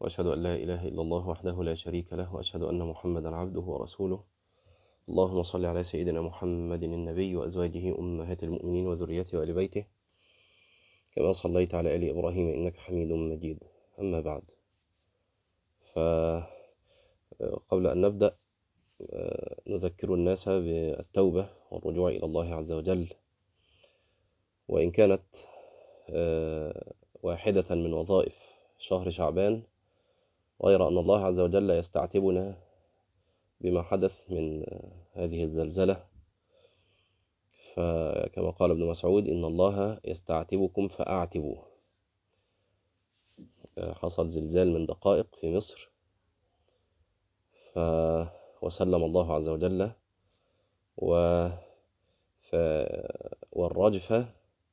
وأشهد أن لا إله إلا الله وحده لا شريك له وأشهد أن محمدا عبده ورسوله اللهم صل على سيدنا محمد النبي وأزواجه أمهات المؤمنين وذريته وآل بيته كما صليت على آل إبراهيم إنك حميد مجيد أما بعد فقبل أن نبدأ نذكر الناس بالتوبة والرجوع إلى الله عز وجل وإن كانت واحدة من وظائف شهر شعبان غير أن الله عز وجل يستعتبنا بما حدث من هذه الزلزلة فكما قال ابن مسعود إن الله يستعتبكم فأعتبوه حصل زلزال من دقائق في مصر ف وسلم الله عز وجل و ف... والرجفة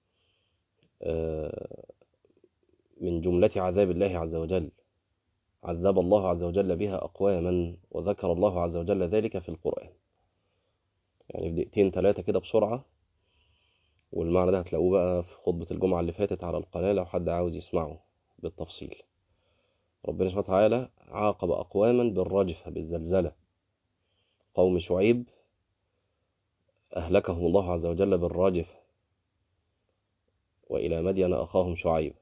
من جملة عذاب الله عز وجل عذب الله عز وجل بها أقواما وذكر الله عز وجل ذلك في القرآن يعني في دقيقتين ثلاثة كده بسرعة والمعنى ده هتلاقوه بقى في خطبة الجمعة اللي فاتت على القناة لو حد عاوز يسمعه بالتفصيل ربنا سبحانه وتعالى عاقب أقواما بالرجفة بالزلزلة قوم شعيب أهلكهم الله عز وجل بالراجفة وإلى مدين أخاهم شعيب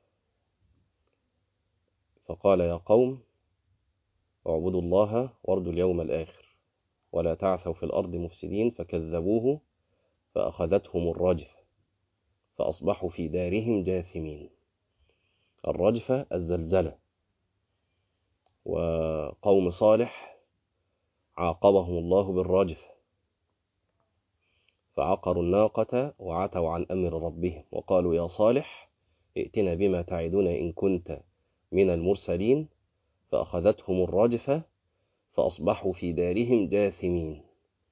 فقال يا قوم اعبدوا الله وارجوا اليوم الآخر ولا تعثوا في الأرض مفسدين فكذبوه فأخذتهم الرجفة فأصبحوا في دارهم جاثمين الرجفة الزلزلة وقوم صالح عاقبهم الله بالرجفة فعقروا الناقة وعتوا عن أمر ربهم وقالوا يا صالح ائتنا بما تعدنا إن كنت من المرسلين فأخذتهم الرجفة فأصبحوا في دارهم جاثمين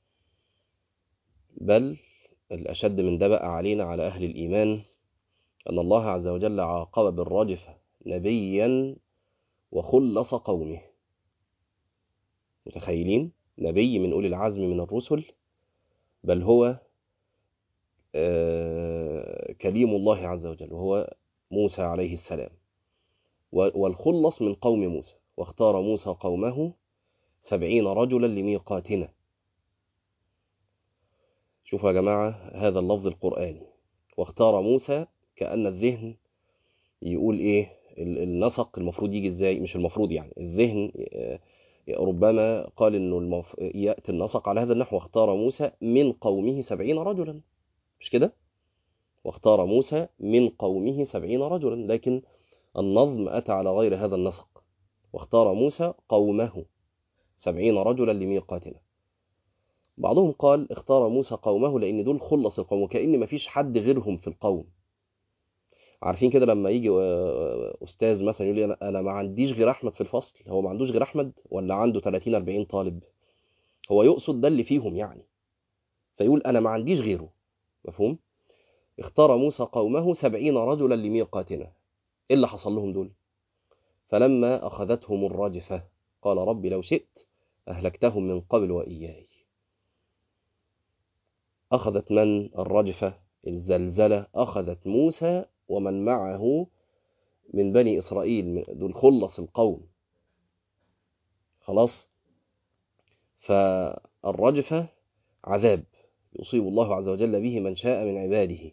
بل الأشد من ده بقى علينا على أهل الإيمان أن الله عز وجل عاقب بالرجفة نبيا وخلص قومه متخيلين نبي من أولي العزم من الرسل بل هو كليم الله عز وجل وهو موسى عليه السلام والخلص من قوم موسى واختار موسى قومه سبعين رجلا لميقاتنا شوفوا يا جماعة هذا اللفظ القرآني واختار موسى كأن الذهن يقول إيه النسق المفروض يجي إزاي مش المفروض يعني الذهن ربما قال إنه المف... يأتي النسق على هذا النحو واختار موسى من قومه سبعين رجلا مش كده واختار موسى من قومه سبعين رجلا لكن النظم أتى على غير هذا النسق واختار موسى قومه سبعين رجلا لميقاتنا بعضهم قال اختار موسى قومه لأن دول خلص القوم وكأن مفيش حد غيرهم في القوم عارفين كده لما يجي أستاذ مثلا يقول لي أنا ما عنديش غير أحمد في الفصل هو ما عندوش غير أحمد ولا عنده 30 40 طالب هو يقصد ده اللي فيهم يعني فيقول أنا ما عنديش غيره مفهوم اختار موسى قومه سبعين رجلا لميقاتنا إيه اللي حصل لهم دول فلما أخذتهم الرجفة قال رب لو شئت أهلكتهم من قبل وإياي أخذت من الرجفة الزلزلة أخذت موسى ومن معه من بني إسرائيل دول خلص القوم خلاص فالرجفة عذاب يصيب الله عز وجل به من شاء من عباده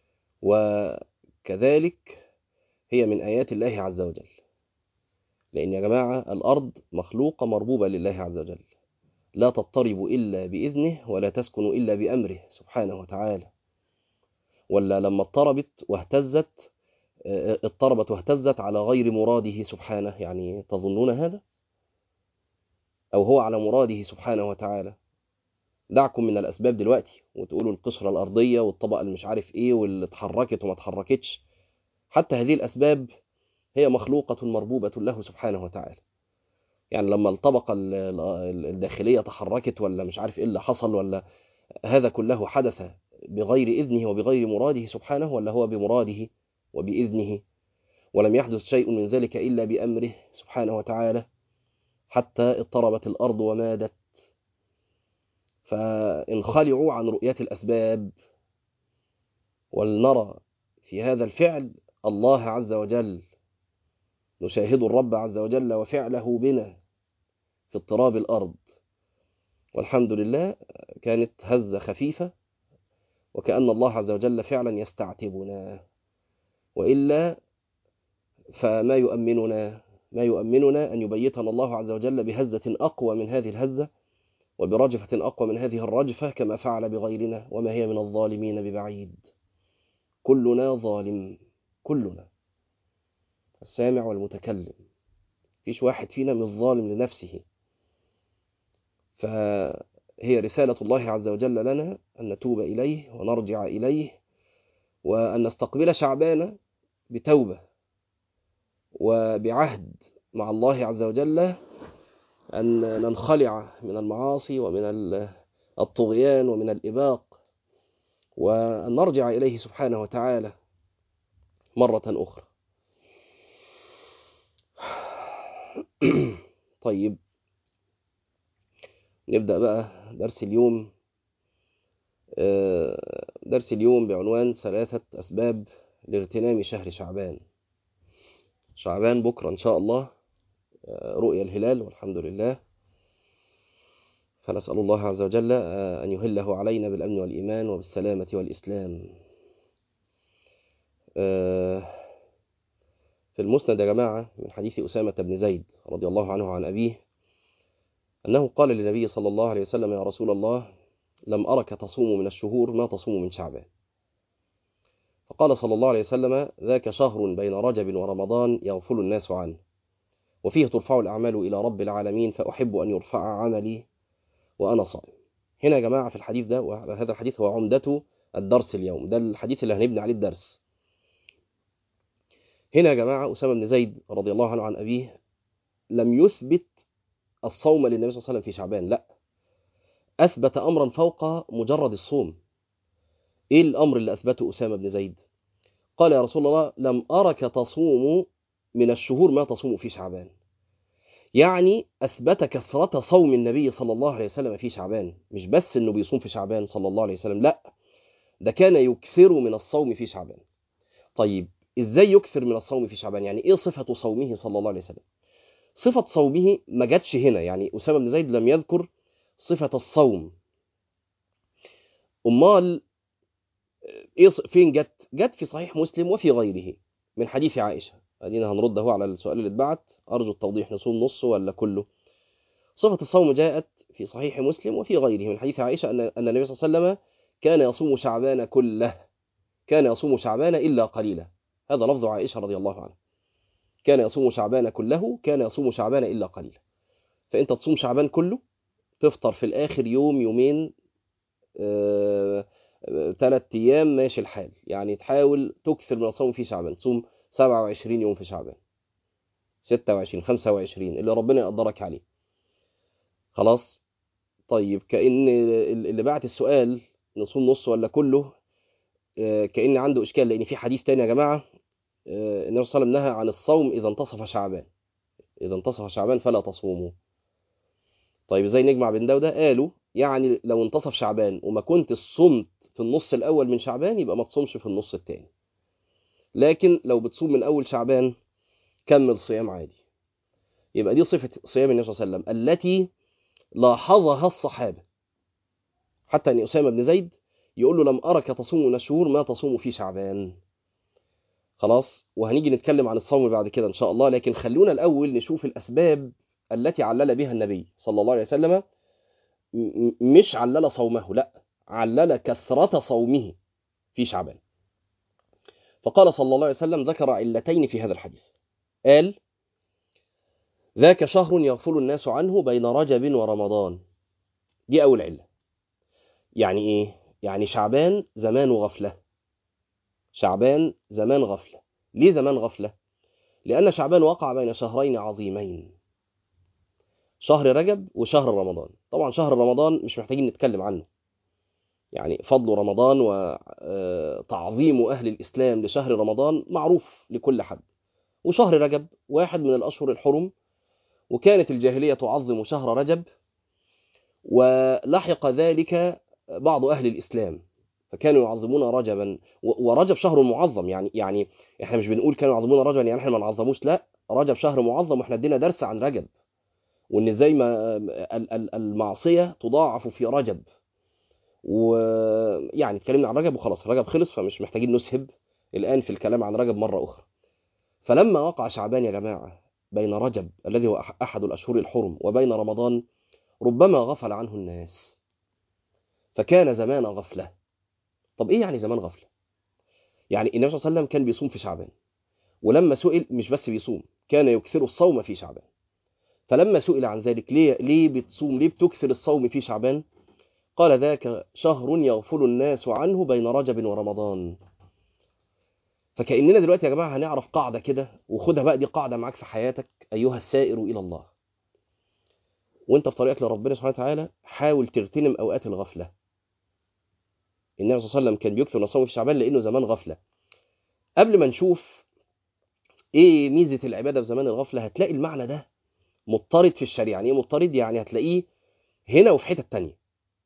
وكذلك هي من آيات الله عز وجل لأن يا جماعة الأرض مخلوقة مربوبة لله عز وجل لا تضطرب إلا بإذنه ولا تسكن إلا بأمره سبحانه وتعالى ولا لما اضطربت واهتزت اضطربت واهتزت على غير مراده سبحانه يعني تظنون هذا أو هو على مراده سبحانه وتعالى دعكم من الأسباب دلوقتي وتقولوا القشرة الأرضية والطبقة اللي مش عارف إيه واللي اتحركت وما اتحركتش حتى هذه الأسباب هي مخلوقة مربوبة له سبحانه وتعالى يعني لما الطبقة الداخلية تحركت ولا مش عارف إيه اللي حصل ولا هذا كله حدث بغير إذنه وبغير مراده سبحانه ولا هو بمراده وبإذنه ولم يحدث شيء من ذلك إلا بأمره سبحانه وتعالى حتى اضطربت الأرض ومادت فانخلعوا عن رؤية الأسباب ولنرى في هذا الفعل الله عز وجل نشاهد الرب عز وجل وفعله بنا في اضطراب الأرض والحمد لله كانت هزة خفيفة وكأن الله عز وجل فعلا يستعتبنا وإلا فما يؤمننا ما يؤمننا أن يبيتنا الله عز وجل بهزة أقوى من هذه الهزة وبرجفة أقوى من هذه الرجفة كما فعل بغيرنا وما هي من الظالمين ببعيد كلنا ظالم كلنا السامع والمتكلم فيش واحد فينا من ظالم لنفسه فهي رسالة الله عز وجل لنا أن نتوب إليه ونرجع إليه وأن نستقبل شعبان بتوبة وبعهد مع الله عز وجل أن ننخلع من المعاصي ومن الطغيان ومن الإباق وأن نرجع إليه سبحانه وتعالى مرة أخرى طيب نبدأ بقى درس اليوم درس اليوم بعنوان ثلاثة أسباب لاغتنام شهر شعبان شعبان بكرة إن شاء الله رؤيا الهلال والحمد لله فنسأل الله عز وجل أن يهله علينا بالأمن والإيمان وبالسلامة والإسلام في المسند يا جماعة من حديث أسامة بن زيد رضي الله عنه عن أبيه أنه قال للنبي صلى الله عليه وسلم يا رسول الله لم أرك تصوم من الشهور ما تصوم من شعبان فقال صلى الله عليه وسلم ذاك شهر بين رجب ورمضان يغفل الناس عنه وفيه ترفع الأعمال إلى رب العالمين فأحب أن يرفع عملي وأنا صائم هنا يا جماعة في الحديث ده وهذا الحديث هو عمدته الدرس اليوم ده الحديث اللي هنبني عليه الدرس هنا يا جماعة أسامة بن زيد رضي الله عنه عن أبيه لم يثبت الصوم للنبي صلى الله عليه وسلم في شعبان لا أثبت أمرا فوق مجرد الصوم إيه الأمر اللي أثبته أسامة بن زيد قال يا رسول الله لم أرك تصوم من الشهور ما تصوم في شعبان يعني أثبت كثرة صوم النبي صلى الله عليه وسلم في شعبان مش بس أنه بيصوم في شعبان صلى الله عليه وسلم لا ده كان يكثر من الصوم في شعبان طيب إزاي يكثر من الصوم في شعبان يعني إيه صفة صومه صلى الله عليه وسلم صفة صومه ما جاتش هنا يعني أسامة بن زيد لم يذكر صفة الصوم أمال إيه فين جت جت في صحيح مسلم وفي غيره من حديث عائشة ادينا هنرد اهو على السؤال اللي اتبعت ارجو التوضيح نصوم نصه ولا كله صفة الصوم جاءت في صحيح مسلم وفي غيره من حديث عائشة أن أن النبي صلى الله عليه وسلم كان يصوم شعبان كله كان يصوم شعبان إلا قليلا هذا لفظ عائشة رضي الله عنها كان يصوم شعبان كله كان يصوم شعبان إلا قليلا فأنت تصوم شعبان كله تفطر في الآخر يوم يومين ثلاث آه، أيام ماشي الحال يعني تحاول تكثر من الصوم في شعبان تصوم 27 يوم في شعبان 26 25 اللي ربنا يقدرك عليه خلاص طيب كأن اللي بعت السؤال نصوم نص ولا كله كأن عنده إشكال لأن في حديث تاني يا جماعة النبي صلى الله عليه وسلم نهى عن الصوم إذا انتصف شعبان إذا انتصف شعبان فلا تصوموا طيب ازاي نجمع بين ده وده قالوا يعني لو انتصف شعبان وما كنت صمت في النص الأول من شعبان يبقى ما تصومش في النص التاني لكن لو بتصوم من أول شعبان كمل صيام عادي يبقى دي صفة صيام النبي صلى الله عليه وسلم التي لاحظها الصحابة حتى أن أسامة بن زيد يقول له لم أرك تصوم من الشهور ما تصوم في شعبان خلاص وهنيجي نتكلم عن الصوم بعد كده إن شاء الله لكن خلونا الأول نشوف الأسباب التي علل بها النبي صلى الله عليه وسلم مش علل صومه لا علل كثرة صومه في شعبان فقال صلى الله عليه وسلم ذكر علتين في هذا الحديث قال ذاك شهر يغفل الناس عنه بين رجب ورمضان دي أول علة يعني إيه؟ يعني شعبان زمان غفلة شعبان زمان غفلة ليه زمان غفلة؟ لأن شعبان وقع بين شهرين عظيمين شهر رجب وشهر رمضان طبعا شهر رمضان مش محتاجين نتكلم عنه يعني فضل رمضان وتعظيم أهل الإسلام لشهر رمضان معروف لكل حد وشهر رجب واحد من الأشهر الحرم وكانت الجاهلية تعظم شهر رجب ولحق ذلك بعض أهل الإسلام فكانوا يعظمون رجبا ورجب شهر معظم يعني يعني احنا مش بنقول كانوا يعظمون رجبا يعني احنا ما نعظموش لا رجب شهر معظم واحنا ادينا درس عن رجب وان ازاي ما ال- ال- المعصيه تضاعف في رجب ويعني اتكلمنا عن رجب وخلاص رجب خلص فمش محتاجين نسهب الان في الكلام عن رجب مره اخرى فلما وقع شعبان يا جماعه بين رجب الذي هو أح- احد الاشهر الحرم وبين رمضان ربما غفل عنه الناس فكان زمان غفله طب ايه يعني زمان غفله يعني النبي صلى الله عليه وسلم كان بيصوم في شعبان ولما سئل مش بس بيصوم كان يكثر الصوم في شعبان فلما سئل عن ذلك ليه ليه بتصوم ليه بتكثر الصوم في شعبان قال ذاك شهر يغفل الناس عنه بين رجب ورمضان فكأننا دلوقتي يا جماعة هنعرف قاعدة كده وخدها بقى دي قاعدة معاك في حياتك أيها السائر إلى الله وانت في طريقك لربنا سبحانه وتعالى حاول تغتنم أوقات الغفلة النبي صلى الله عليه وسلم كان بيكثر من الصوم في شعبان لأنه زمان غفلة قبل ما نشوف ايه ميزة العبادة في زمان الغفلة هتلاقي المعنى ده مضطرد في الشريعة يعني ايه مضطرد يعني هتلاقيه هنا وفي حتة تانية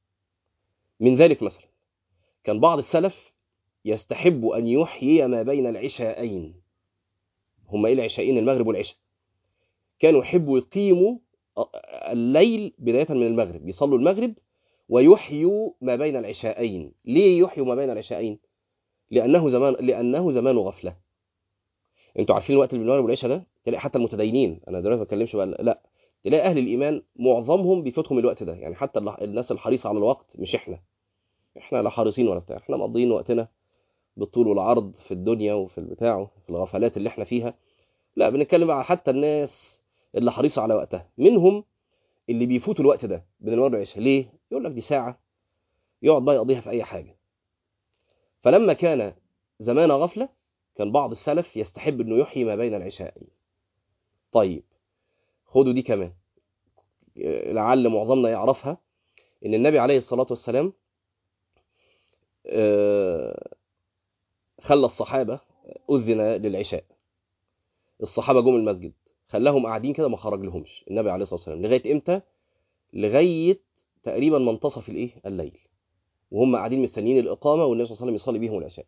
من ذلك مثلا كان بعض السلف يستحب أن يحيي ما بين العشاءين هما إيه العشاءين المغرب والعشاء كانوا يحبوا يقيموا الليل بداية من المغرب يصلوا المغرب ويحيوا ما بين العشاءين ليه يحيوا ما بين العشاءين لأنه زمان لأنه زمان غفلة انتوا عارفين الوقت اللي بين المغرب والعشاء ده تلاقي حتى المتدينين انا دلوقتي ما بتكلمش بقى لا تلاقي اهل الايمان معظمهم بيفوتهم الوقت ده يعني حتى الناس الحريصه على الوقت مش احنا احنا لا حريصين ولا بتاع احنا مقضيين وقتنا بالطول والعرض في الدنيا وفي البتاع في الغفلات اللي احنا فيها لا بنتكلم بقى حتى الناس اللي حريصه على وقتها منهم اللي بيفوتوا الوقت ده بين المغرب والعشاء ليه يقول لك دي ساعه يقعد بقى يقضيها في اي حاجه فلما كان زمان غفله كان بعض السلف يستحب انه يحيي ما بين العشاءين طيب خدوا دي كمان لعل معظمنا يعرفها ان النبي عليه الصلاه والسلام خلى الصحابه اذن للعشاء الصحابه جم المسجد خلاهم قاعدين كده ما خرج لهمش النبي عليه الصلاه والسلام لغايه امتى لغايه تقريبا منتصف الايه الليل وهم قاعدين مستنيين الاقامه والنبي صلى الله عليه وسلم يصلي بيهم العشاء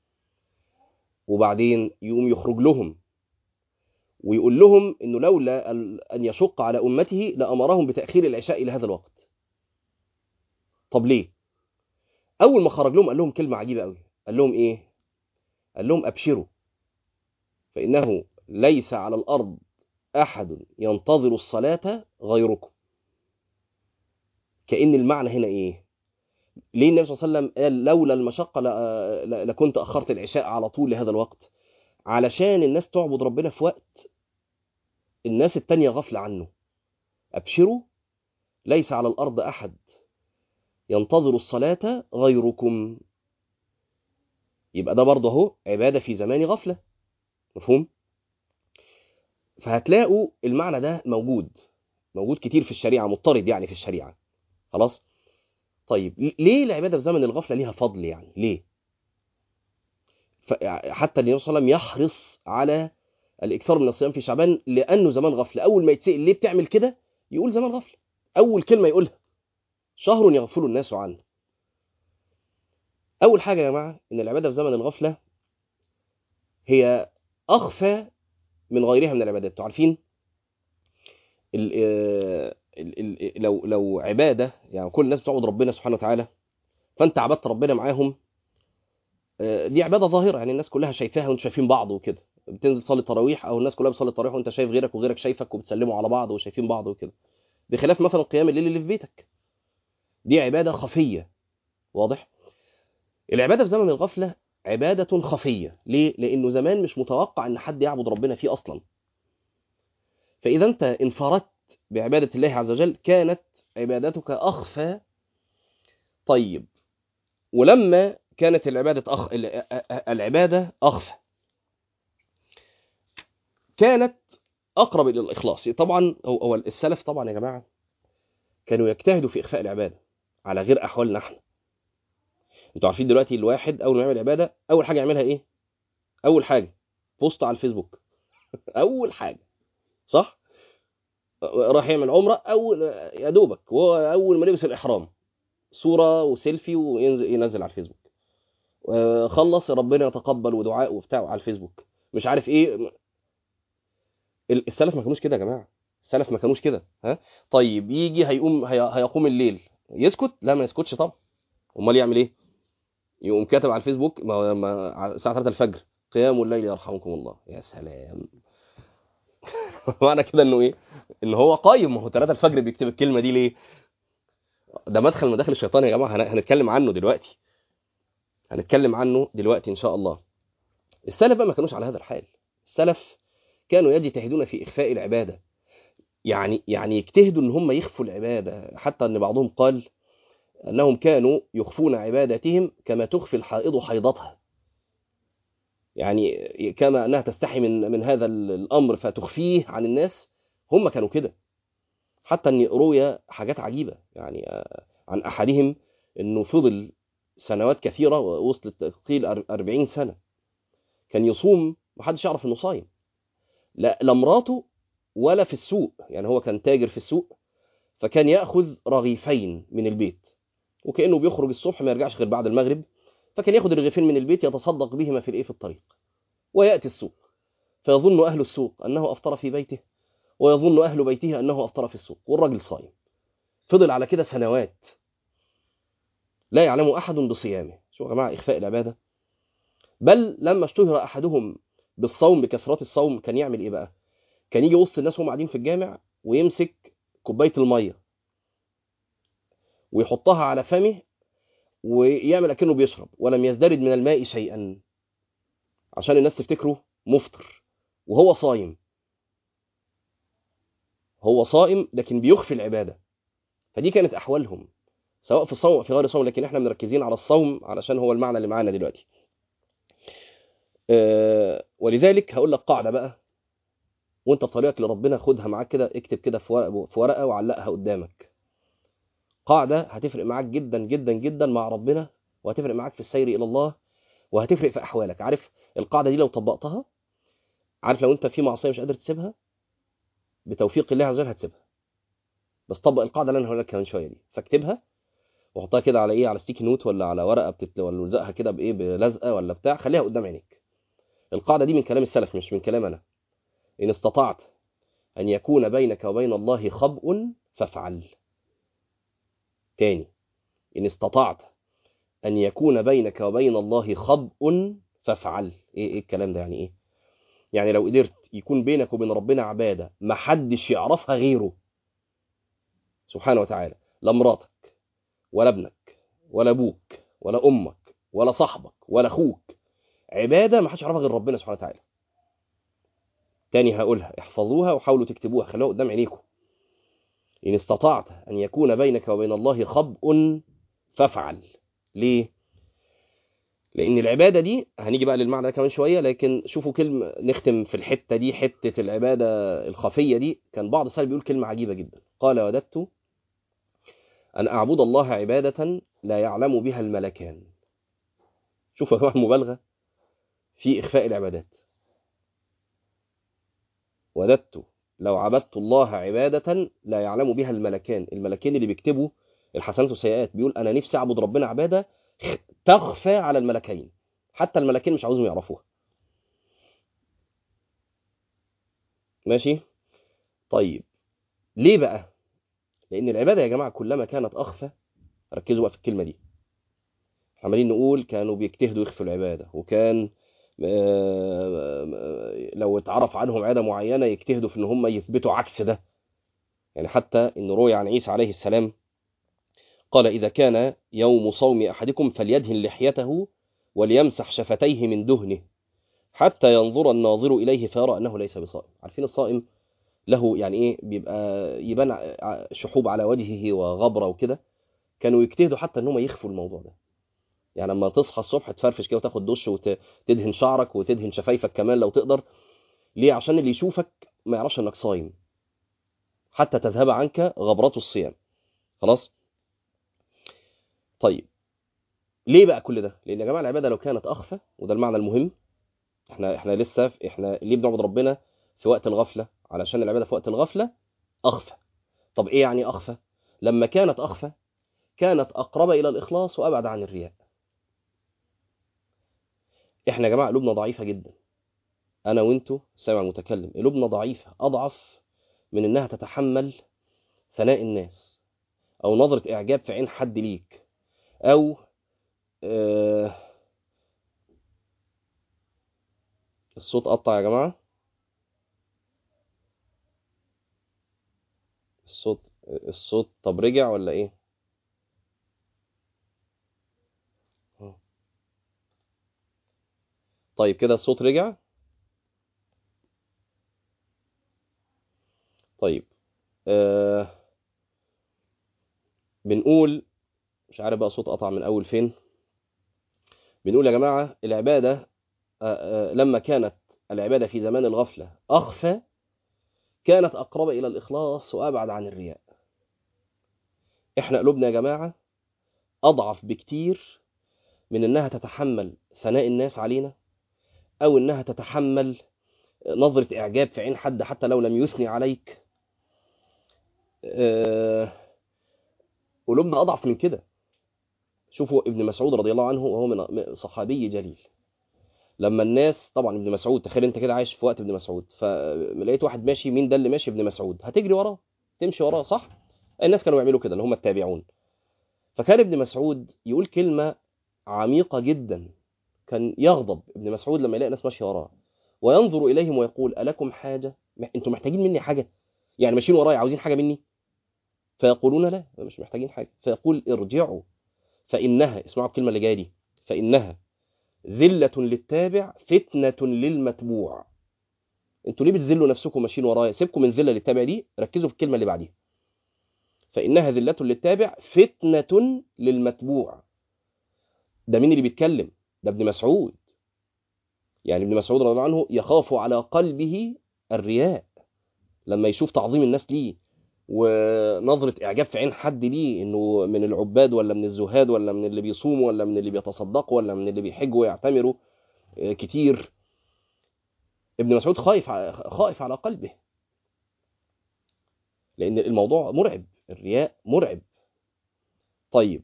وبعدين يقوم يخرج لهم ويقول لهم انه لولا ان يشق على امته لامرهم بتاخير العشاء الى هذا الوقت طب ليه اول ما خرج لهم قال لهم كلمه عجيبه قوي قال لهم ايه قال لهم ابشروا فانه ليس على الارض احد ينتظر الصلاه غيركم كان المعنى هنا ايه ليه النبي صلى الله عليه وسلم قال لولا المشقه لكنت اخرت العشاء على طول لهذا الوقت علشان الناس تعبد ربنا في وقت الناس التانية غفلة عنه أبشروا ليس على الأرض أحد ينتظر الصلاة غيركم يبقى ده برضه اهو عبادة في زمان غفلة مفهوم؟ فهتلاقوا المعنى ده موجود موجود كتير في الشريعة مضطرد يعني في الشريعة خلاص؟ طيب ليه العبادة في زمن الغفلة ليها فضل يعني؟ ليه؟ حتى النبي صلى الله عليه وسلم يحرص على الاكثار من الصيام في شعبان لانه زمان غفله اول ما يتسال ليه بتعمل كده يقول زمان غفله اول كلمه يقولها شهر يغفل الناس عنه اول حاجه يا جماعه ان العباده في زمن الغفله هي اخفى من غيرها من العبادات انتوا عارفين ال ال ال لو لو عباده يعني كل الناس بتعبد ربنا سبحانه وتعالى فانت عبدت ربنا معاهم دي عباده ظاهره يعني الناس كلها شايفاها وانتوا شايفين بعض وكده بتنزل تصلي التراويح او الناس كلها بتصلي التراويح وانت شايف غيرك وغيرك شايفك وبتسلموا على بعض وشايفين بعض وكده بخلاف مثلا قيام الليل اللي في بيتك دي عباده خفيه واضح العباده في زمن الغفله عباده خفيه ليه لانه زمان مش متوقع ان حد يعبد ربنا فيه اصلا فاذا انت انفردت بعباده الله عز وجل كانت عبادتك اخفى طيب ولما كانت العباده أخ... العباده اخفى كانت اقرب الى الاخلاص طبعا هو السلف طبعا يا جماعه كانوا يجتهدوا في اخفاء العباده على غير احوالنا احنا انتوا عارفين دلوقتي الواحد اول ما يعمل عباده اول حاجه يعملها ايه اول حاجه بوست على الفيسبوك اول حاجه صح راح يعمل عمره اول يا دوبك وهو اول ما لبس الاحرام صوره وسيلفي وينزل ينزل على الفيسبوك خلص ربنا يتقبل ودعاء وبتاع على الفيسبوك مش عارف ايه السلف ما كانوش كده يا جماعه السلف ما كانوش كده ها طيب يجي هيقوم هي... هيقوم الليل يسكت لا ما يسكتش طبعا امال يعمل ايه يقوم كاتب على الفيسبوك ما... ما... على الساعه 3 الفجر قيام الليل يرحمكم الله يا سلام معنى كده انه ايه ان هو قايم ما هو 3 الفجر بيكتب الكلمه دي ليه ده مدخل من مداخل الشيطان يا جماعه هن- هنتكلم عنه دلوقتي هنتكلم عنه دلوقتي ان شاء الله السلف بقى ما كانوش على هذا الحال السلف كانوا يجتهدون في اخفاء العباده يعني يعني يجتهدوا ان هم يخفوا العباده حتى ان بعضهم قال انهم كانوا يخفون عبادتهم كما تخفي الحائض حيضتها يعني كما انها تستحي من من هذا الامر فتخفيه عن الناس هم كانوا كده حتى ان روي حاجات عجيبه يعني آه، عن احدهم انه فضل سنوات كثيره وصلت قيل 40 سنه كان يصوم محدش يعرف انه صايم لا لا مراته ولا في السوق يعني هو كان تاجر في السوق فكان ياخذ رغيفين من البيت وكانه بيخرج الصبح ما يرجعش غير بعد المغرب فكان ياخذ الرغيفين من البيت يتصدق بهما في الايه في الطريق وياتي السوق فيظن اهل السوق انه افطر في بيته ويظن اهل بيته انه افطر في السوق والراجل صايم فضل على كده سنوات لا يعلم احد بصيامه شو يا جماعه اخفاء العباده بل لما اشتهر احدهم بالصوم بكثرة الصوم كان يعمل ايه بقى كان يجي وسط الناس وهم قاعدين في الجامع ويمسك كوبايه الميه ويحطها على فمه ويعمل اكنه بيشرب ولم يزدرد من الماء شيئا عشان الناس تفتكره مفطر وهو صايم هو صائم لكن بيخفي العباده فدي كانت احوالهم سواء في الصوم او في غير الصوم لكن احنا مركزين على الصوم علشان هو المعنى اللي معانا دلوقتي أه ولذلك هقول لك قاعده بقى وانت في طريقك لربنا خدها معاك كده اكتب كده في ورقه في ورقه وعلقها قدامك قاعده هتفرق معاك جدا جدا جدا مع ربنا وهتفرق معاك في السير الى الله وهتفرق في احوالك عارف القاعده دي لو طبقتها عارف لو انت في معصيه مش قادر تسيبها بتوفيق الله عز وجل هتسيبها بس طبق القاعده اللي انا هقول لك كمان شويه دي فاكتبها وحطها كده على ايه على ستيكي نوت ولا على ورقه بتت... ولا لزقها كده بايه بلزقه ولا بتاع خليها قدام عينيك القاعده دي من كلام السلف مش من كلام انا ان استطعت ان يكون بينك وبين الله خبء فافعل تاني ان استطعت ان يكون بينك وبين الله خبء فافعل ايه ايه الكلام ده يعني ايه يعني لو قدرت يكون بينك وبين ربنا عباده ما حدش يعرفها غيره سبحانه وتعالى لا مراتك ولا ابنك ولا ابوك ولا امك ولا صاحبك ولا اخوك عباده ما حدش يعرفها غير ربنا سبحانه وتعالى تاني هقولها احفظوها وحاولوا تكتبوها خلوها قدام عينيكم ان استطعت ان يكون بينك وبين الله خبء فافعل ليه لان العباده دي هنيجي بقى للمعنى ده كمان شويه لكن شوفوا كلمه نختم في الحته دي حته العباده الخفيه دي كان بعض السلف بيقول كلمه عجيبه جدا قال وددت ان اعبد الله عباده لا يعلم بها الملكان شوفوا يا جماعه المبالغه في اخفاء العبادات وددت لو عبدت الله عبادة لا يعلم بها الملكان الملكين اللي بيكتبوا الحسنات والسيئات بيقول أنا نفسي أعبد ربنا عبادة تخفى على الملكين حتى الملكين مش عاوزهم يعرفوها ماشي طيب ليه بقى لأن العبادة يا جماعة كلما كانت أخفى ركزوا بقى في الكلمة دي عمالين نقول كانوا بيجتهدوا يخفوا العبادة وكان لو اتعرف عنهم عادة معينة يجتهدوا في ان هم يثبتوا عكس ده يعني حتى ان روي عن عيسى عليه السلام قال إذا كان يوم صوم أحدكم فليدهن لحيته وليمسح شفتيه من دهنه حتى ينظر الناظر إليه فيرى أنه ليس بصائم عارفين الصائم له يعني إيه بيبقى يبان شحوب على وجهه وغبرة وكده كانوا يجتهدوا حتى أنهم يخفوا الموضوع ده يعني لما تصحى الصبح تفرفش كده وتاخد دش وتدهن شعرك وتدهن شفايفك كمان لو تقدر ليه عشان اللي يشوفك ما يعرفش انك صايم حتى تذهب عنك غبرة الصيام خلاص طيب ليه بقى كل ده لان يا جماعه العباده لو كانت اخفى وده المعنى المهم احنا احنا لسه احنا ليه بنعبد ربنا في وقت الغفله علشان العباده في وقت الغفله اخفى طب ايه يعني اخفى لما كانت اخفى كانت اقرب الى الاخلاص وابعد عن الرياء احنا يا جماعه قلوبنا ضعيفه جدا انا وانتو سامع المتكلم قلوبنا ضعيفه اضعف من انها تتحمل ثناء الناس او نظره اعجاب في عين حد ليك او آه الصوت قطع يا جماعه الصوت الصوت طب رجع ولا ايه طيب كده الصوت رجع طيب آه بنقول مش عارف بقى صوت قطع من اول فين بنقول يا جماعة العبادة آه آه لما كانت العبادة في زمان الغفلة أخفى كانت أقرب إلى الإخلاص وأبعد عن الرياء إحنا قلوبنا يا جماعة أضعف بكتير من إنها تتحمل ثناء الناس علينا أو إنها تتحمل نظرة إعجاب في عين حد حتى لو لم يثني عليك قلوبنا أضعف من كده شوفوا ابن مسعود رضي الله عنه وهو من صحابي جليل لما الناس طبعا ابن مسعود تخيل انت كده عايش في وقت ابن مسعود فلقيت واحد ماشي مين ده اللي ماشي ابن مسعود هتجري وراه تمشي وراه صح الناس كانوا يعملوا كده اللي هم التابعون فكان ابن مسعود يقول كلمة عميقة جدا كان يغضب ابن مسعود لما يلاقي ناس ماشيه وراه وينظر اليهم ويقول الكم حاجه انتم محتاجين مني حاجه يعني ماشيين ورايا عاوزين حاجه مني فيقولون لا مش محتاجين حاجه فيقول ارجعوا فانها اسمعوا الكلمه اللي جايه دي فانها ذله للتابع فتنه للمتبوع انتوا ليه بتذلوا نفسكم ماشيين ورايا سيبكم من ذله للتابع دي ركزوا في الكلمه اللي بعديها فانها ذله للتابع فتنه للمتبوع ده مين اللي بيتكلم ده ابن مسعود يعني ابن مسعود رضي الله عنه يخاف على قلبه الرياء لما يشوف تعظيم الناس ليه ونظرة إعجاب في عين حد ليه إنه من العباد ولا من الزهاد ولا من اللي بيصوموا ولا من اللي بيتصدقوا ولا من اللي بيحجوا ويعتمروا كتير ابن مسعود خايف خائف على قلبه لأن الموضوع مرعب الرياء مرعب طيب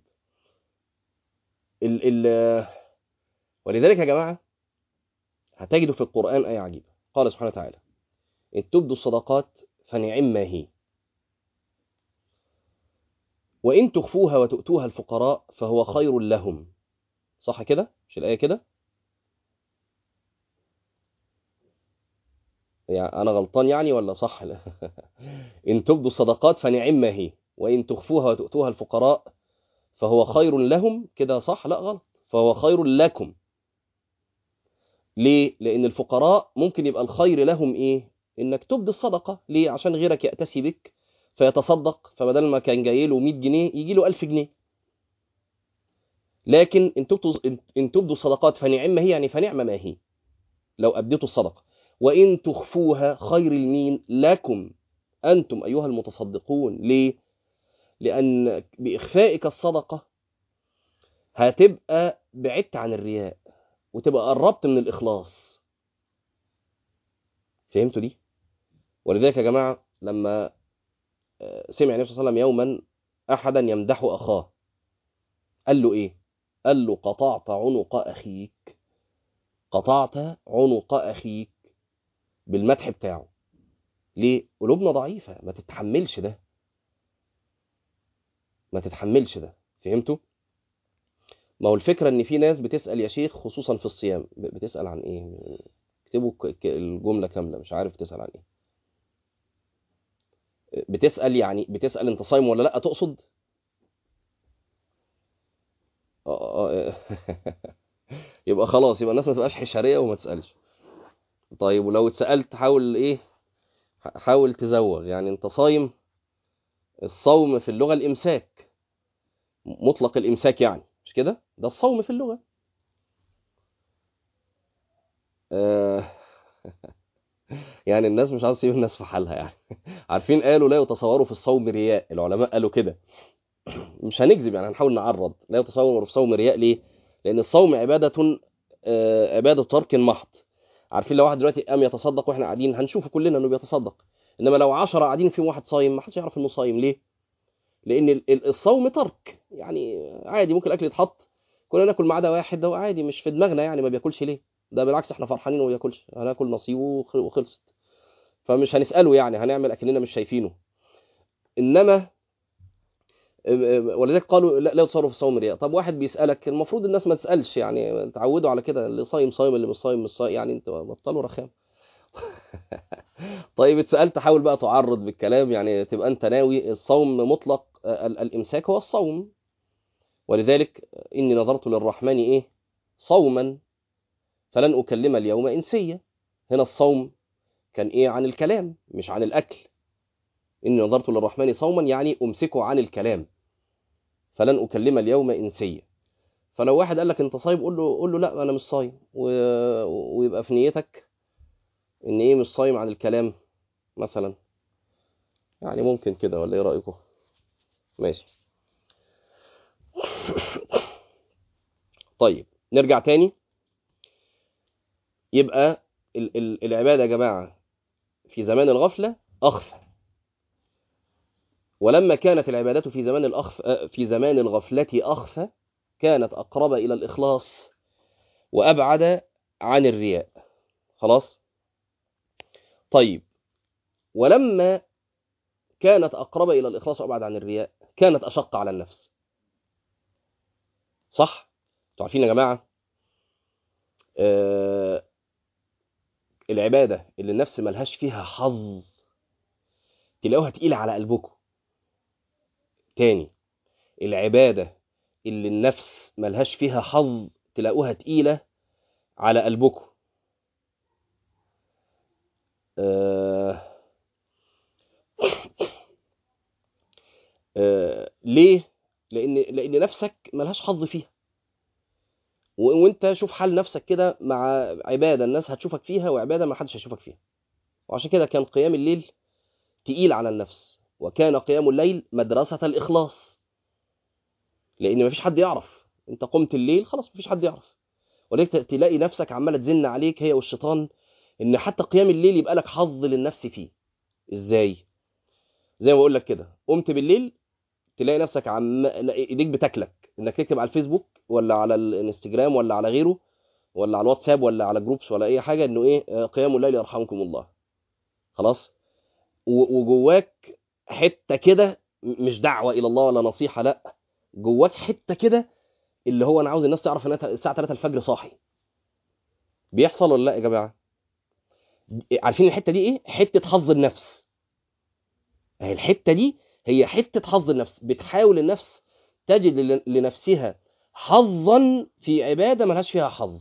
ال ال ولذلك يا جماعة هتجدوا في القرآن آية عجيبة قال سبحانه وتعالى إن تبدوا الصدقات فنعم ما هي وإن تخفوها وتؤتوها الفقراء فهو خير لهم صح كده؟ مش الآية كده؟ يعني أنا غلطان يعني ولا صح؟ لا. إن تبدوا الصدقات فنعم ما هي وإن تخفوها وتؤتوها الفقراء فهو خير لهم كده صح؟ لا غلط فهو خير لكم ليه؟ لأن الفقراء ممكن يبقى الخير لهم إيه؟ إنك تبدي الصدقة ليه؟ عشان غيرك يأتسي بك فيتصدق فبدل ما كان جاي له 100 جنيه يجي له 1000 جنيه لكن ان تبدوا ان تبدوا الصدقات فنعم هي يعني فنعم ما هي لو ابديتوا الصدقه وان تخفوها خير المين لكم انتم ايها المتصدقون ليه لان باخفائك الصدقه هتبقى بعدت عن الرياء وتبقى قربت من الاخلاص فهمتوا دي ولذلك يا جماعه لما سمع النبي صلى الله عليه وسلم يوما احدا يمدح اخاه قال له ايه قال له قطعت عنق اخيك قطعت عنق اخيك بالمدح بتاعه ليه قلوبنا ضعيفه ما تتحملش ده ما تتحملش ده فهمتوا ما هو الفكره ان في ناس بتسال يا شيخ خصوصا في الصيام بتسال عن ايه اكتبوا الجمله كامله مش عارف بتسال عن ايه بتسأل يعني بتسأل انت صايم ولا لا تقصد يبقى خلاص يبقى الناس ما تبقاش حشريه وما تسالش طيب ولو اتسالت حاول ايه حاول تزوغ يعني انت صايم الصوم في اللغه الامساك مطلق الامساك يعني مش كده ده الصوم في اللغه آه يعني الناس مش عايز تسيب الناس في حالها يعني عارفين قالوا لا يتصوروا في الصوم رياء العلماء قالوا كده مش هنكذب يعني هنحاول نعرض لا يتصوروا في الصوم رياء ليه لان الصوم عباده آه عباده ترك محض عارفين لو واحد دلوقتي قام يتصدق واحنا قاعدين هنشوف كلنا انه بيتصدق انما لو 10 قاعدين فيهم واحد صايم ما حدش يعرف انه صايم ليه لان الصوم ترك يعني عادي ممكن الاكل يتحط كلنا ناكل ما عدا واحد ده عادي مش في دماغنا يعني ما بياكلش ليه ده بالعكس احنا فرحانين وما بياكلش هناكل نصيبه وخ- وخلصت فمش هنساله يعني هنعمل اكننا مش شايفينه انما ولذلك قالوا لا, لا يتصرف في الصوم رياء طب واحد بيسالك المفروض الناس ما تسالش يعني تعودوا على كده اللي صايم صايم اللي مش صايم مش صايم يعني انت بطلوا رخام طيب اتسالت حاول بقى تعرض بالكلام يعني تبقى انت ناوي الصوم مطلق ال- الامساك هو الصوم ولذلك اني نظرت للرحمن ايه صوما فلن اكلم اليوم انسيا هنا الصوم كان ايه عن الكلام مش عن الاكل اني نظرت للرحمن صوما يعني امسكه عن الكلام فلن اكلم اليوم انسيا فلو واحد قال لك انت صايم قول له قول له لا انا مش صايم و... ويبقى في نيتك ان ايه مش صايم عن الكلام مثلا يعني ممكن كده ولا ايه رايكم ماشي طيب نرجع تاني يبقى ال... ال... العباده يا جماعه في زمان الغفله اخفى ولما كانت العبادات في زمان الأخف في زمان الغفلة أخفى كانت أقرب إلى الإخلاص وأبعد عن الرياء خلاص طيب ولما كانت أقرب إلى الإخلاص وأبعد عن الرياء كانت أشق على النفس صح انتوا عارفين يا جماعة آه العبادة اللي النفس ملهاش فيها حظ تلاقوها تقيلة على قلبكم تاني العبادة اللي النفس ملهاش فيها حظ تلاقوها تقيلة على قلبكم آه آه ليه؟ لأن لأن نفسك ملهاش حظ فيها و- وانت شوف حال نفسك كده مع عبادة الناس هتشوفك فيها وعبادة ما حدش هيشوفك فيها وعشان كده كان قيام الليل تقيل على النفس وكان قيام الليل مدرسة الإخلاص لأن مفيش حد يعرف أنت قمت الليل خلاص مفيش حد يعرف ولذلك تلاقي نفسك عمالة تزن عليك هي والشيطان إن حتى قيام الليل يبقى لك حظ للنفس فيه إزاي؟ زي ما بقول لك كده قمت بالليل تلاقي نفسك عم لا، ايديك بتاكلك انك تكتب على الفيسبوك ولا على الانستجرام ولا على غيره ولا على الواتساب ولا على جروبس ولا اي حاجه انه ايه آه، قيام الليل يرحمكم الله خلاص و- وجواك حته كده م- مش دعوه الى الله ولا نصيحه لا جواك حته كده اللي هو انا عاوز الناس تعرف ان انا الساعه 3 الفجر صاحي بيحصل ولا لا يا جماعه عارفين الحته دي ايه حته حظ النفس هي الحته دي هي حته حظ النفس بتحاول النفس تجد ل- لنفسها حظا في عباده ملهاش فيها حظ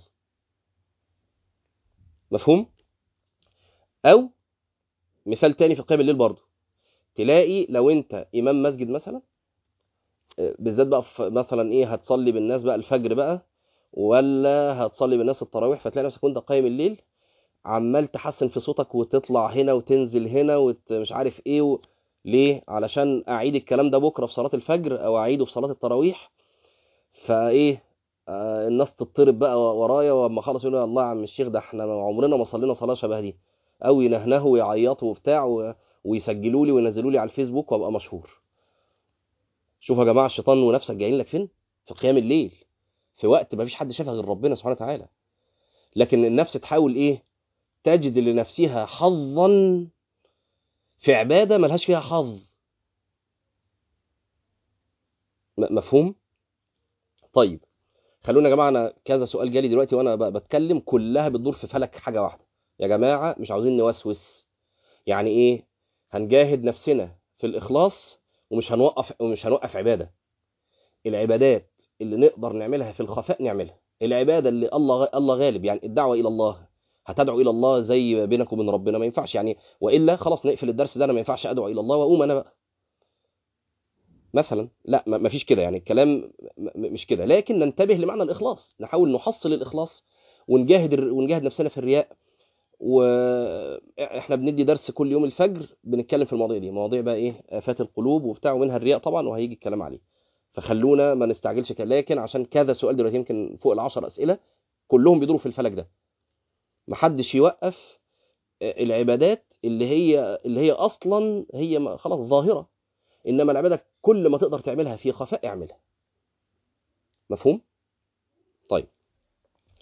مفهوم او مثال تاني في قيام الليل برضه تلاقي لو انت امام مسجد مثلا آه، بالذات بقى في مثلا ايه هتصلي بالناس بقى الفجر بقى ولا هتصلي بالناس التراويح فتلاقي نفسك وانت قايم الليل عمال تحسن في صوتك وتطلع هنا وتنزل هنا ومش عارف ايه و... ليه علشان اعيد الكلام ده بكره في صلاه الفجر او اعيده في صلاه التراويح فايه آه الناس تضطرب بقى ورايا واما خلص يقولوا يا الله يا عم الشيخ ده احنا عمرنا ما صلينا صلاه شبه دي او ينهنهوا ويعيطوا وبتاع و... ويسجلوا لي وينزلوا لي على الفيسبوك وابقى مشهور شوفوا يا جماعه الشيطان ونفسك جايين لك فين في قيام الليل في وقت ما فيش حد شافها غير ربنا سبحانه وتعالى لكن النفس تحاول ايه تجد لنفسها حظا في عباده ملهاش فيها حظ م- مفهوم طيب خلونا يا جماعه انا كذا سؤال جالي دلوقتي وانا ب- بتكلم كلها بتدور في فلك حاجه واحده يا جماعه مش عاوزين نوسوس يعني ايه هنجاهد نفسنا في الاخلاص ومش هنوقف ومش هنوقف عباده العبادات اللي نقدر نعملها في الخفاء نعملها العباده اللي الله الله غالب يعني الدعوه الى الله هتدعو الى الله زي بينك وبين ربنا ما ينفعش يعني والا خلاص نقفل الدرس ده انا ما ينفعش ادعو الى الله واقوم انا بقى مثلا لا ما ما فيش كده يعني الكلام م- م- مش كده لكن ننتبه لمعنى الاخلاص نحاول نحصل الاخلاص ونجاهد الر- ونجاهد نفسنا في الرياء واحنا بندي درس كل يوم الفجر بنتكلم في المواضيع دي مواضيع بقى ايه افات القلوب وبتاع ومنها الرياء طبعا وهيجي الكلام عليه فخلونا ما نستعجلش كده لكن عشان كذا سؤال دلوقتي يمكن فوق العشر اسئله كلهم بيدوروا في الفلك ده محدش يوقف العبادات اللي هي اللي هي اصلا هي ما- خلاص ظاهره انما العباده كل ما تقدر تعملها في خفاء اعملها مفهوم طيب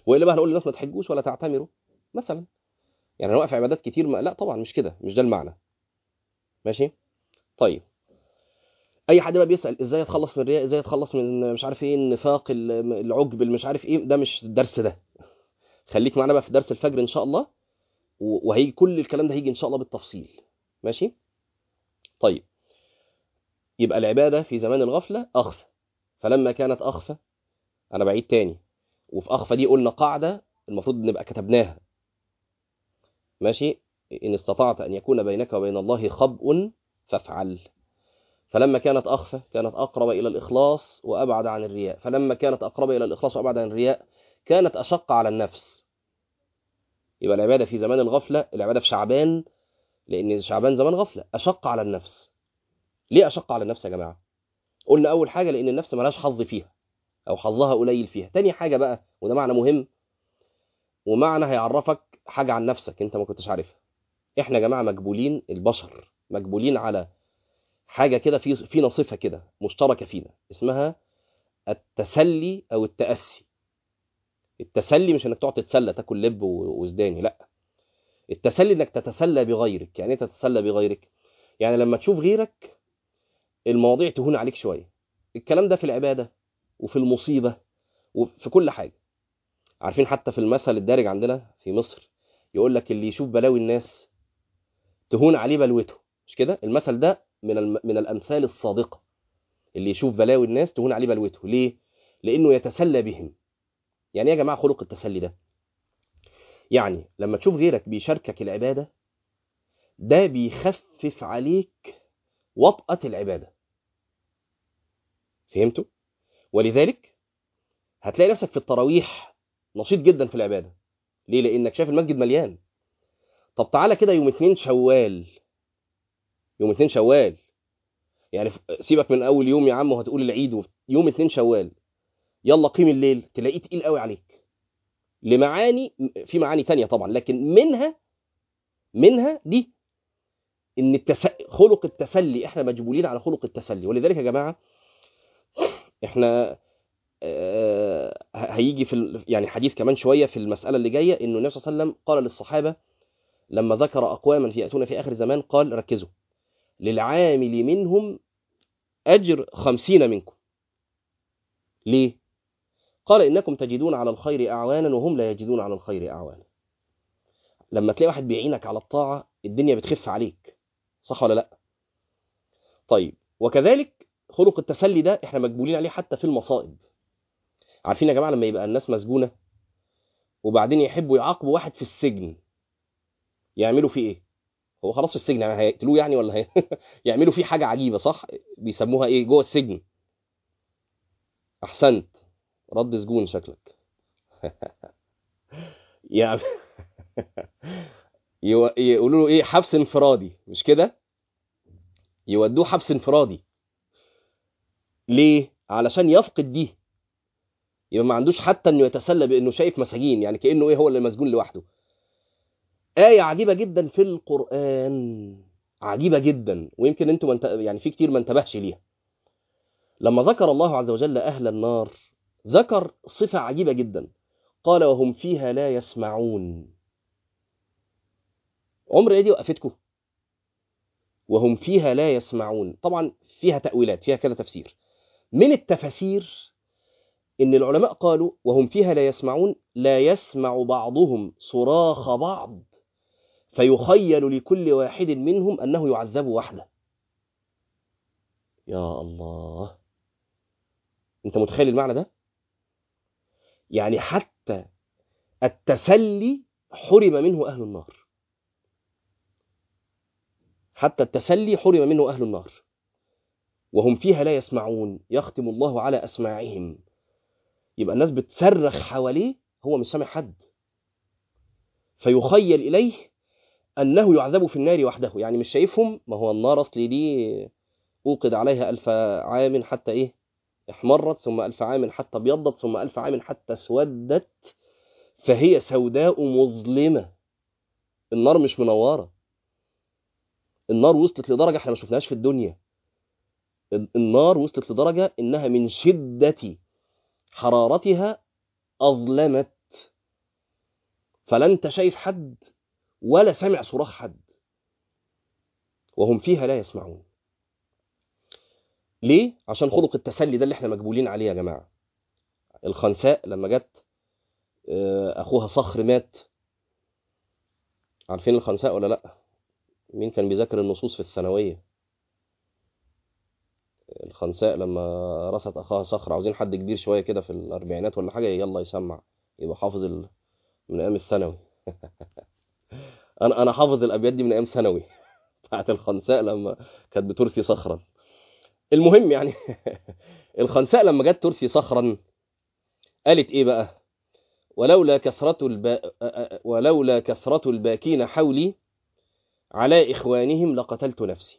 والا بقى هنقول للناس ما تحجوش ولا تعتمروا مثلا يعني هنوقف عبادات كتير ما... لا طبعا مش كده مش ده المعنى ماشي طيب اي حد بقى بيسال ازاي اتخلص من الرياء ازاي اتخلص من مش عارف ايه النفاق ال- العجب اللي مش عارف ايه ده مش الدرس ده خليك معانا بقى في درس الفجر ان شاء الله و- وهيجي كل الكلام ده هيجي ان شاء الله بالتفصيل ماشي طيب يبقى العباده في زمان الغفله اخفى فلما كانت اخفى انا بعيد تاني وفي اخفى دي قلنا قاعده المفروض نبقى كتبناها ماشي ان استطعت ان يكون بينك وبين الله خبء فافعل فلما كانت اخفى كانت اقرب الى الاخلاص وابعد عن الرياء فلما كانت اقرب الى الاخلاص وابعد عن الرياء كانت اشق على النفس يبقى العباده في زمان الغفله العباده في شعبان لان شعبان زمان غفله اشق على النفس ليه اشق على النفس يا جماعه قلنا اول حاجه لان النفس ملهاش حظ فيها او حظها قليل فيها تاني حاجه بقى وده معنى مهم ومعنى هيعرفك حاجه عن نفسك انت ما كنتش عارفها احنا يا جماعه مجبولين البشر مجبولين على حاجه كده في فينا صفه كده مشتركه فينا اسمها التسلي او التاسي التسلي مش انك تقعد تتسلى تاكل لب و- وزداني لا التسلي انك تتسلى بغيرك يعني ايه تتسلى بغيرك يعني لما تشوف غيرك المواضيع تهون عليك شويه الكلام ده في العباده وفي المصيبه وفي كل حاجه عارفين حتى في المثل الدارج عندنا في مصر يقول لك اللي يشوف بلاوي الناس تهون عليه بلوته مش كده المثل ده من الم... من الامثال الصادقه اللي يشوف بلاوي الناس تهون عليه بلوته ليه لانه يتسلى بهم يعني ايه يا جماعه خلق التسلي ده يعني لما تشوف غيرك بيشاركك العباده ده بيخفف عليك وطأة العباده فهمتوا ولذلك هتلاقي نفسك في التراويح نشيط جدا في العباده ليه لانك شايف المسجد مليان طب تعالى كده يوم اتنين شوال يوم اتنين شوال يعني ف- سيبك من اول يوم يا عم وهتقول العيد وف- يوم اتنين شوال يلا قيم الليل تلاقيه تقيل قوي عليك لمعاني في معاني تانية طبعا لكن منها منها دي ان التس... خلق التسلي احنا مجبولين على خلق التسلي ولذلك يا جماعه احنا آه، هيجي في ال- يعني حديث كمان شويه في المساله اللي جايه انه النبي صلى الله عليه وسلم قال للصحابه لما ذكر اقواما في ياتون في اخر الزمان قال ركزوا للعامل منهم اجر خمسين منكم ليه قال انكم تجدون على الخير اعوانا وهم لا يجدون على الخير اعوانا لما تلاقي واحد بيعينك على الطاعه الدنيا بتخف عليك صح ولا لا طيب وكذلك خلق التسلي ده احنا مجبولين عليه حتى في المصائب عارفين يا جماعه لما يبقى الناس مسجونه وبعدين يحبوا يعاقبوا واحد في السجن يعملوا فيه ايه هو خلاص في السجن يعني هيقتلوه يعني ولا هي... يعملوا فيه حاجه عجيبه صح بيسموها ايه جوه السجن احسنت رد سجون شكلك يعني يو... يقولوا له ايه حبس انفرادي مش كده يودوه حبس انفرادي ليه علشان يفقد دي يبقى ما عندوش حتى انه يتسلى بانه شايف مساجين يعني كانه ايه هو اللي مسجون لوحده آية عجيبة جدا في القرآن عجيبة جدا ويمكن انتوا منت... يعني في كتير ما انتبهش ليها لما ذكر الله عز وجل أهل النار ذكر صفة عجيبة جدا قال وهم فيها لا يسمعون عمر ايه دي وقفتكم وهم فيها لا يسمعون طبعا فيها تأويلات فيها كذا تفسير من التفاسير ان العلماء قالوا وهم فيها لا يسمعون لا يسمع بعضهم صراخ بعض فيخيل لكل واحد منهم انه يعذب وحده يا الله انت متخيل المعنى ده يعني حتى التسلي حرم منه اهل النار حتى التسلي حرم منه اهل النار وهم فيها لا يسمعون يختم الله على اسماعهم يبقى الناس بتصرخ حواليه هو مش سامع حد فيخيل اليه انه يعذب في النار وحده يعني مش شايفهم ما هو النار اصل دي اوقد عليها الف عام حتى ايه احمرت ثم الف عام حتى ابيضت ثم الف عام حتى اسودت فهي سوداء مظلمه النار مش منوره النار وصلت لدرجه احنا ما شفناهاش في الدنيا النار وصلت لدرجه انها من شده حرارتها اظلمت فلا انت شايف حد ولا سامع صراخ حد وهم فيها لا يسمعون ليه عشان خلق التسلي ده اللي احنا مجبولين عليه يا جماعه الخنساء لما جت اخوها صخر مات عارفين الخنساء ولا لا مين كان بيذاكر النصوص في الثانويه الخنساء لما رثت اخاها صخر عاوزين حد كبير شويه كده في الاربعينات ولا حاجه يلا يسمع يبقى حافظ ال... من ايام الثانوي انا انا حافظ الابيات دي من ايام ثانوي بتاعت الخنساء لما كانت بترثي صخرا المهم يعني الخنساء لما جت ترثي صخرا قالت ايه بقى ولولا كثرة الب... ولولا كثرة الباكين حولي على إخوانهم لقتلت نفسي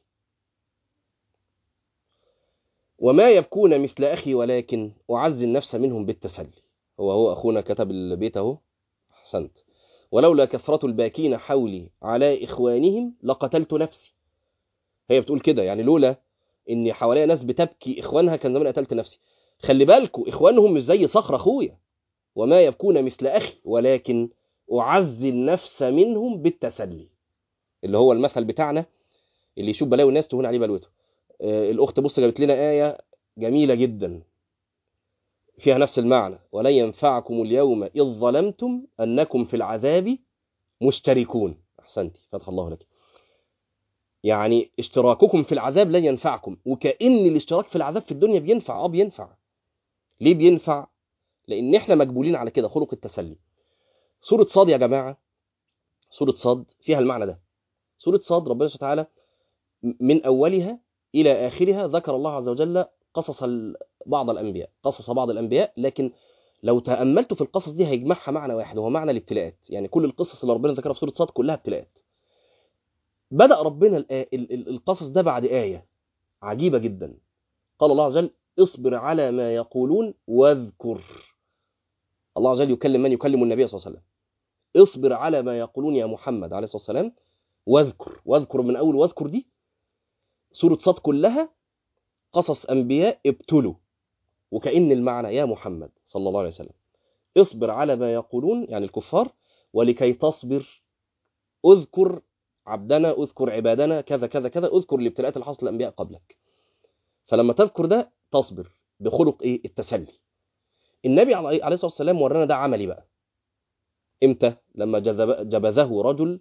وما يبكون مثل أخي ولكن أعزي النفس منهم بالتسلي هو هو أخونا كتب البيت أهو أحسنت ولولا كثرة الباكين حولي على إخوانهم لقتلت نفسي هي بتقول كده يعني لولا إن حواليا ناس بتبكي إخوانها كان زمان قتلت نفسي خلي بالكوا إخوانهم مش زي صخر أخويا وما يبكون مثل أخي ولكن أعزي النفس منهم بالتسلي اللي هو المثل بتاعنا اللي يشوف بلاوي الناس تهون عليه بلوته آه الأخت بص جابت لنا آية جميلة جدا فيها نفس المعنى ولن ينفعكم اليوم إذ ظلمتم أنكم في العذاب مشتركون أحسنتي فتح الله لك يعني اشتراككم في العذاب لن ينفعكم وكأن الاشتراك في العذاب في الدنيا بينفع اه بينفع ليه بينفع لان احنا مجبولين على كده خلق التسلي سوره صاد يا جماعه سوره صاد فيها المعنى ده سوره صاد ربنا سبحانه وتعالى من اولها الى اخرها ذكر الله عز وجل قصص بعض الانبياء قصص بعض الانبياء لكن لو تاملت في القصص دي هيجمعها معنى واحد وهو معنى الابتلاءات يعني كل القصص اللي ربنا ذكرها في سوره صاد كلها ابتلاءات بدا ربنا القصص ده بعد ايه عجيبه جدا قال الله عز وجل اصبر على ما يقولون واذكر الله عز وجل يكلم من يكلم النبي صلى الله عليه وسلم اصبر على ما يقولون يا محمد عليه الصلاه والسلام واذكر واذكر من اول واذكر دي سوره صاد كلها قصص انبياء ابتلوا وكأن المعنى يا محمد صلى الله عليه وسلم اصبر على ما يقولون يعني الكفار ولكي تصبر اذكر عبدنا اذكر عبادنا كذا كذا كذا اذكر الابتلاءات اللي حصلت الانبياء قبلك فلما تذكر ده تصبر بخلق ايه التسلي النبي عليه الصلاه والسلام ورانا ده عملي بقى امتى لما جذب جبذه رجل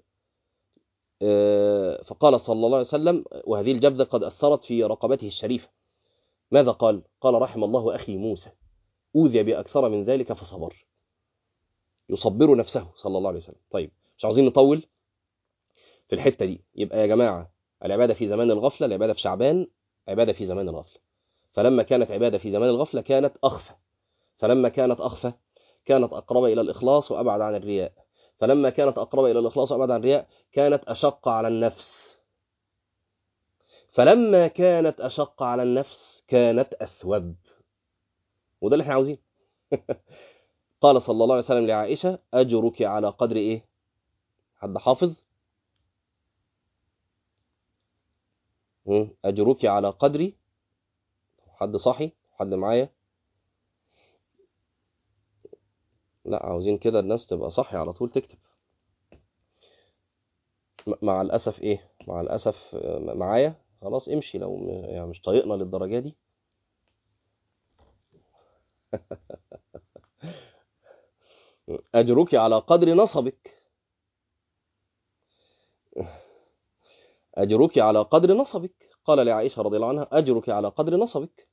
فقال صلى الله عليه وسلم وهذه الجبذة قد أثرت في رقبته الشريفة ماذا قال؟ قال رحم الله أخي موسى أوذي بأكثر من ذلك فصبر يصبر نفسه صلى الله عليه وسلم طيب مش عاوزين نطول في الحتة دي يبقى يا جماعة العبادة في زمان الغفلة العبادة في شعبان عبادة في زمان الغفلة فلما كانت عبادة في زمان الغفلة كانت أخفى فلما كانت أخفى كانت أقرب إلى الإخلاص وأبعد عن الرياء فلما كانت أقرب إلى الإخلاص وأبعد عن الرياء كانت أشق على النفس فلما كانت أشق على النفس كانت أثوب وده اللي احنا عاوزينه قال صلى الله عليه وسلم لعائشة أجرك على قدر إيه حد حافظ أجرك على قدري حد صاحي حد معايا لا عاوزين كده الناس تبقى صاحي على طول تكتب مع الأسف إيه مع الأسف معايا خلاص امشي لو يعني مش طايقنا للدرجة دي أجرك على قدر نصبك أجرك على قدر نصبك قال لعائشة رضي الله عنها أجرك على قدر نصبك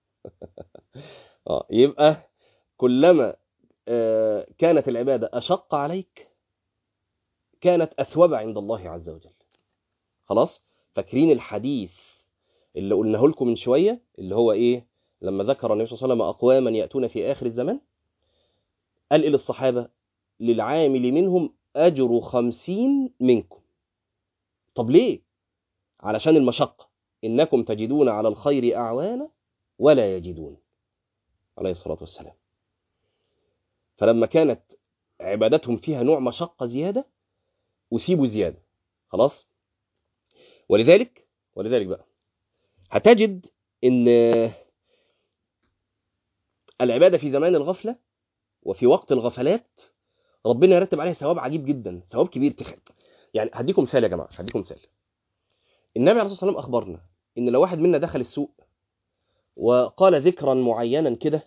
آه يبقى كلما آه كانت العبادة أشق عليك كانت أثوب عند الله عز وجل خلاص فاكرين الحديث اللي قلناه لكم من شوية اللي هو إيه لما ذكر النبي صلى الله عليه وسلم أقواما يأتون في آخر الزمان قال إلى الصحابة للعامل منهم أجر خمسين منكم طب ليه علشان المشقة إنكم تجدون على الخير أعوانا ولا يجدون عليه الصلاة والسلام فلما كانت عبادتهم فيها نوع مشقة زيادة أثيبوا زيادة خلاص ولذلك ولذلك بقى هتجد إن العبادة في زمان الغفلة وفي وقت الغفلات ربنا يرتب عليها ثواب عجيب جدا ثواب كبير تخ... يعني هديكم مثال يا جماعه هديكم مثال النبي عليه الصلاه والسلام اخبرنا ان لو واحد منا دخل السوق وقال ذكرا معينا كده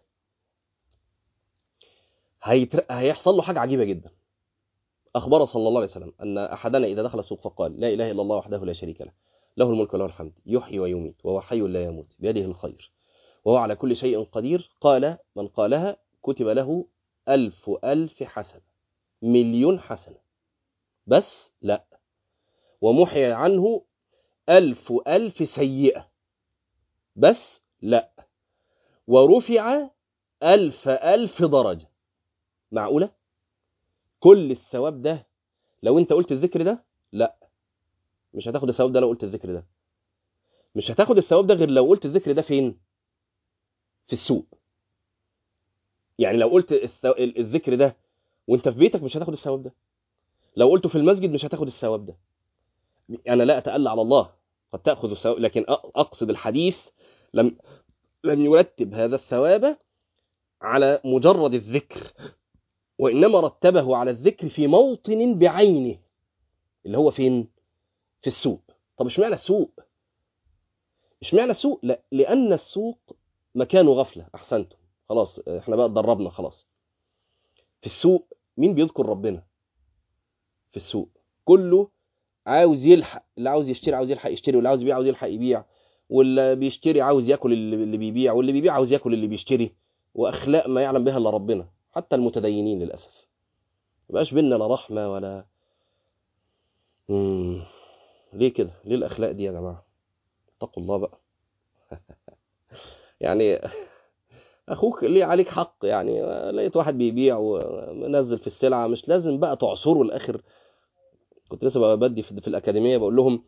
هيتر... هيحصل له حاجه عجيبه جدا اخبر صلى الله عليه وسلم ان احدنا اذا دخل السوق فقال لا اله الا الله وحده لا شريك له له الملك وله الحمد يحيي ويميت وهو حي لا يموت بيده الخير وهو على كل شيء قدير قال من قالها كتب له ألف ألف حسنة مليون حسنة بس لا ومحي عنه ألف ألف سيئة بس لا ورفع ألف ألف درجة معقولة؟ كل الثواب ده لو انت قلت الذكر ده لا مش هتاخد الثواب ده لو قلت الذكر ده مش هتاخد الثواب ده غير لو قلت الذكر ده فين في السوق يعني لو قلت الثو... الذكر ده وانت في بيتك مش هتاخد الثواب ده لو قلته في المسجد مش هتاخد الثواب ده انا لا اتألى على الله قد تأخذ الثواب لكن اقصد الحديث لم لم يرتب هذا الثواب على مجرد الذكر وإنما رتبه على الذكر في موطن بعينه اللي هو فين في السوق طب اشمعنى السوق اشمعنى السوق لا لأن السوق مكانه غفلة أحسنتم خلاص احنا بقى اتدربنا خلاص في السوق مين بيذكر ربنا في السوق كله عاوز يلحق اللي عاوز يشتري عاوز يلحق يشتري واللي عاوز يبيع عاوز يلحق يبيع واللي بيشتري عاوز ياكل اللي بيبيع واللي بيبيع عاوز ياكل اللي بيشتري واخلاق ما يعلم بها الا ربنا حتى المتدينين للاسف مبقاش بينا لا رحمه ولا مم. ليه كده ليه الاخلاق دي يا جماعه اتقوا الله بقى يعني اخوك ليه عليك حق يعني لقيت واحد بيبيع ومنزل في السلعه مش لازم بقى تعصره الاخر كنت لسه بقى بدي في الاكاديميه بقول لهم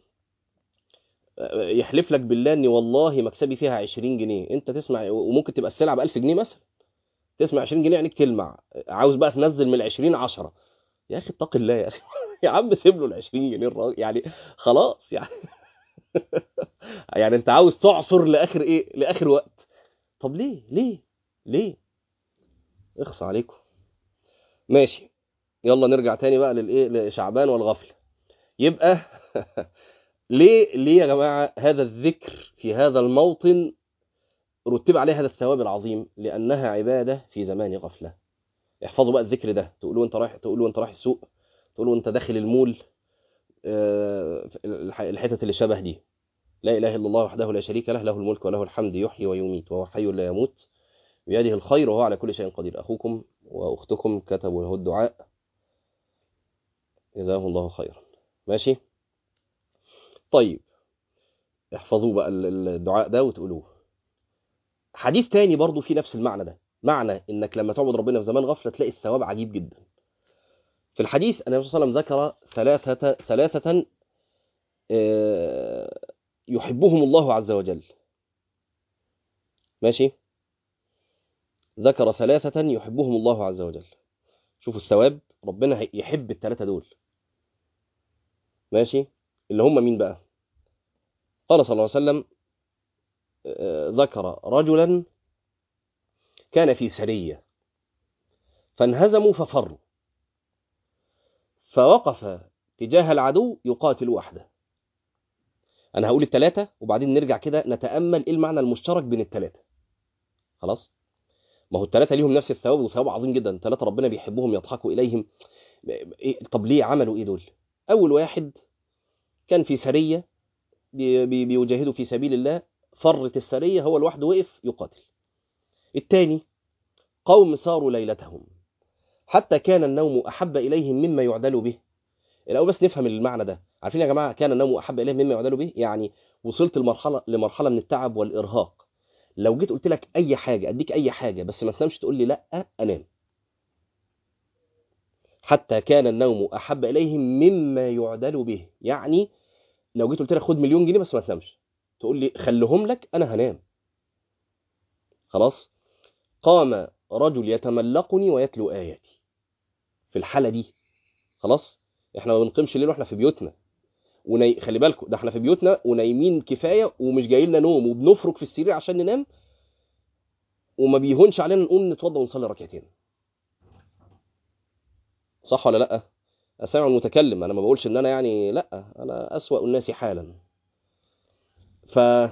يحلف لك بالله اني والله مكسبي فيها 20 جنيه انت تسمع وممكن تبقى السلعه ب 1000 جنيه مثلا تسمع 20 جنيه عينيك تلمع عاوز بقى تنزل من ال 20 10 يا اخي اتق الله يا اخي يا عم سيب له ال 20 جنيه الراجل يعني خلاص يعني يعني انت عاوز تعصر لاخر ايه لاخر وقت طب ليه ليه ليه اخص عليكم ماشي يلا نرجع تاني بقى للايه لشعبان والغفله يبقى ليه ليه يا جماعه هذا الذكر في هذا الموطن رتب عليه هذا الثواب العظيم لانها عباده في زمان غفله احفظوا بقى الذكر ده تقولوا انت رايح تقولوا انت رايح السوق تقولوا انت داخل المول الحتت اللي شبه دي لا اله الا الله وحده لا شريك له له الملك وله الحمد يحيي ويميت وهو حي لا يموت بيده الخير وهو على كل شيء قدير اخوكم واختكم كتبوا له الدعاء جزاهم الله خيرا ماشي طيب احفظوا بقى الدعاء ده وتقولوه حديث تاني برضو في نفس المعنى ده معنى انك لما تعبد ربنا في زمان غفله تلاقي الثواب عجيب جدا في الحديث النبي صلى الله عليه وسلم ذكر ثلاثة ثلاثة يحبهم الله عز وجل ماشي ذكر ثلاثة يحبهم الله عز وجل شوفوا الثواب ربنا يحب الثلاثة دول ماشي اللي هم مين بقى قال صلى الله عليه وسلم ذكر رجلا كان في سرية فانهزموا ففروا فوقف تجاه العدو يقاتل وحده انا هقول الثلاثه وبعدين نرجع كده نتامل ايه المعنى المشترك بين الثلاثه خلاص ما هو الثلاثه ليهم نفس الثواب وثواب عظيم جدا الثلاثه ربنا بيحبهم يضحكوا اليهم إيه طب ليه عملوا ايه دول اول واحد كان في سريه بي بي بيجاهدوا في سبيل الله فرت السريه هو لوحده وقف يقاتل الثاني قوم ساروا ليلتهم حتى كان النوم احب اليهم مما يعدل به الاول بس نفهم المعنى ده عارفين يا جماعه كان النوم احب اليهم مما يعدل به يعني وصلت لمرحله لمرحله من التعب والارهاق لو جيت قلت لك اي حاجه اديك اي حاجه بس ما تنامش تقول لي لا انام حتى كان النوم احب اليهم مما يعدل به يعني لو جيت قلت لك خد مليون جنيه بس ما تنامش تقول لي خليهم لك انا هنام خلاص قام رجل يتملقني ويتلو اياتي في الحاله دي خلاص احنا ما بنقيمش الليل واحنا في بيوتنا وني... خلي بالكم ده احنا في بيوتنا ونايمين كفايه ومش جاي لنا نوم وبنفرك في السرير عشان ننام وما بيهونش علينا نقوم نتوضى ونصلي ركعتين صح ولا لا السامع المتكلم انا ما بقولش ان انا يعني لا انا اسوا الناس حالا ف ال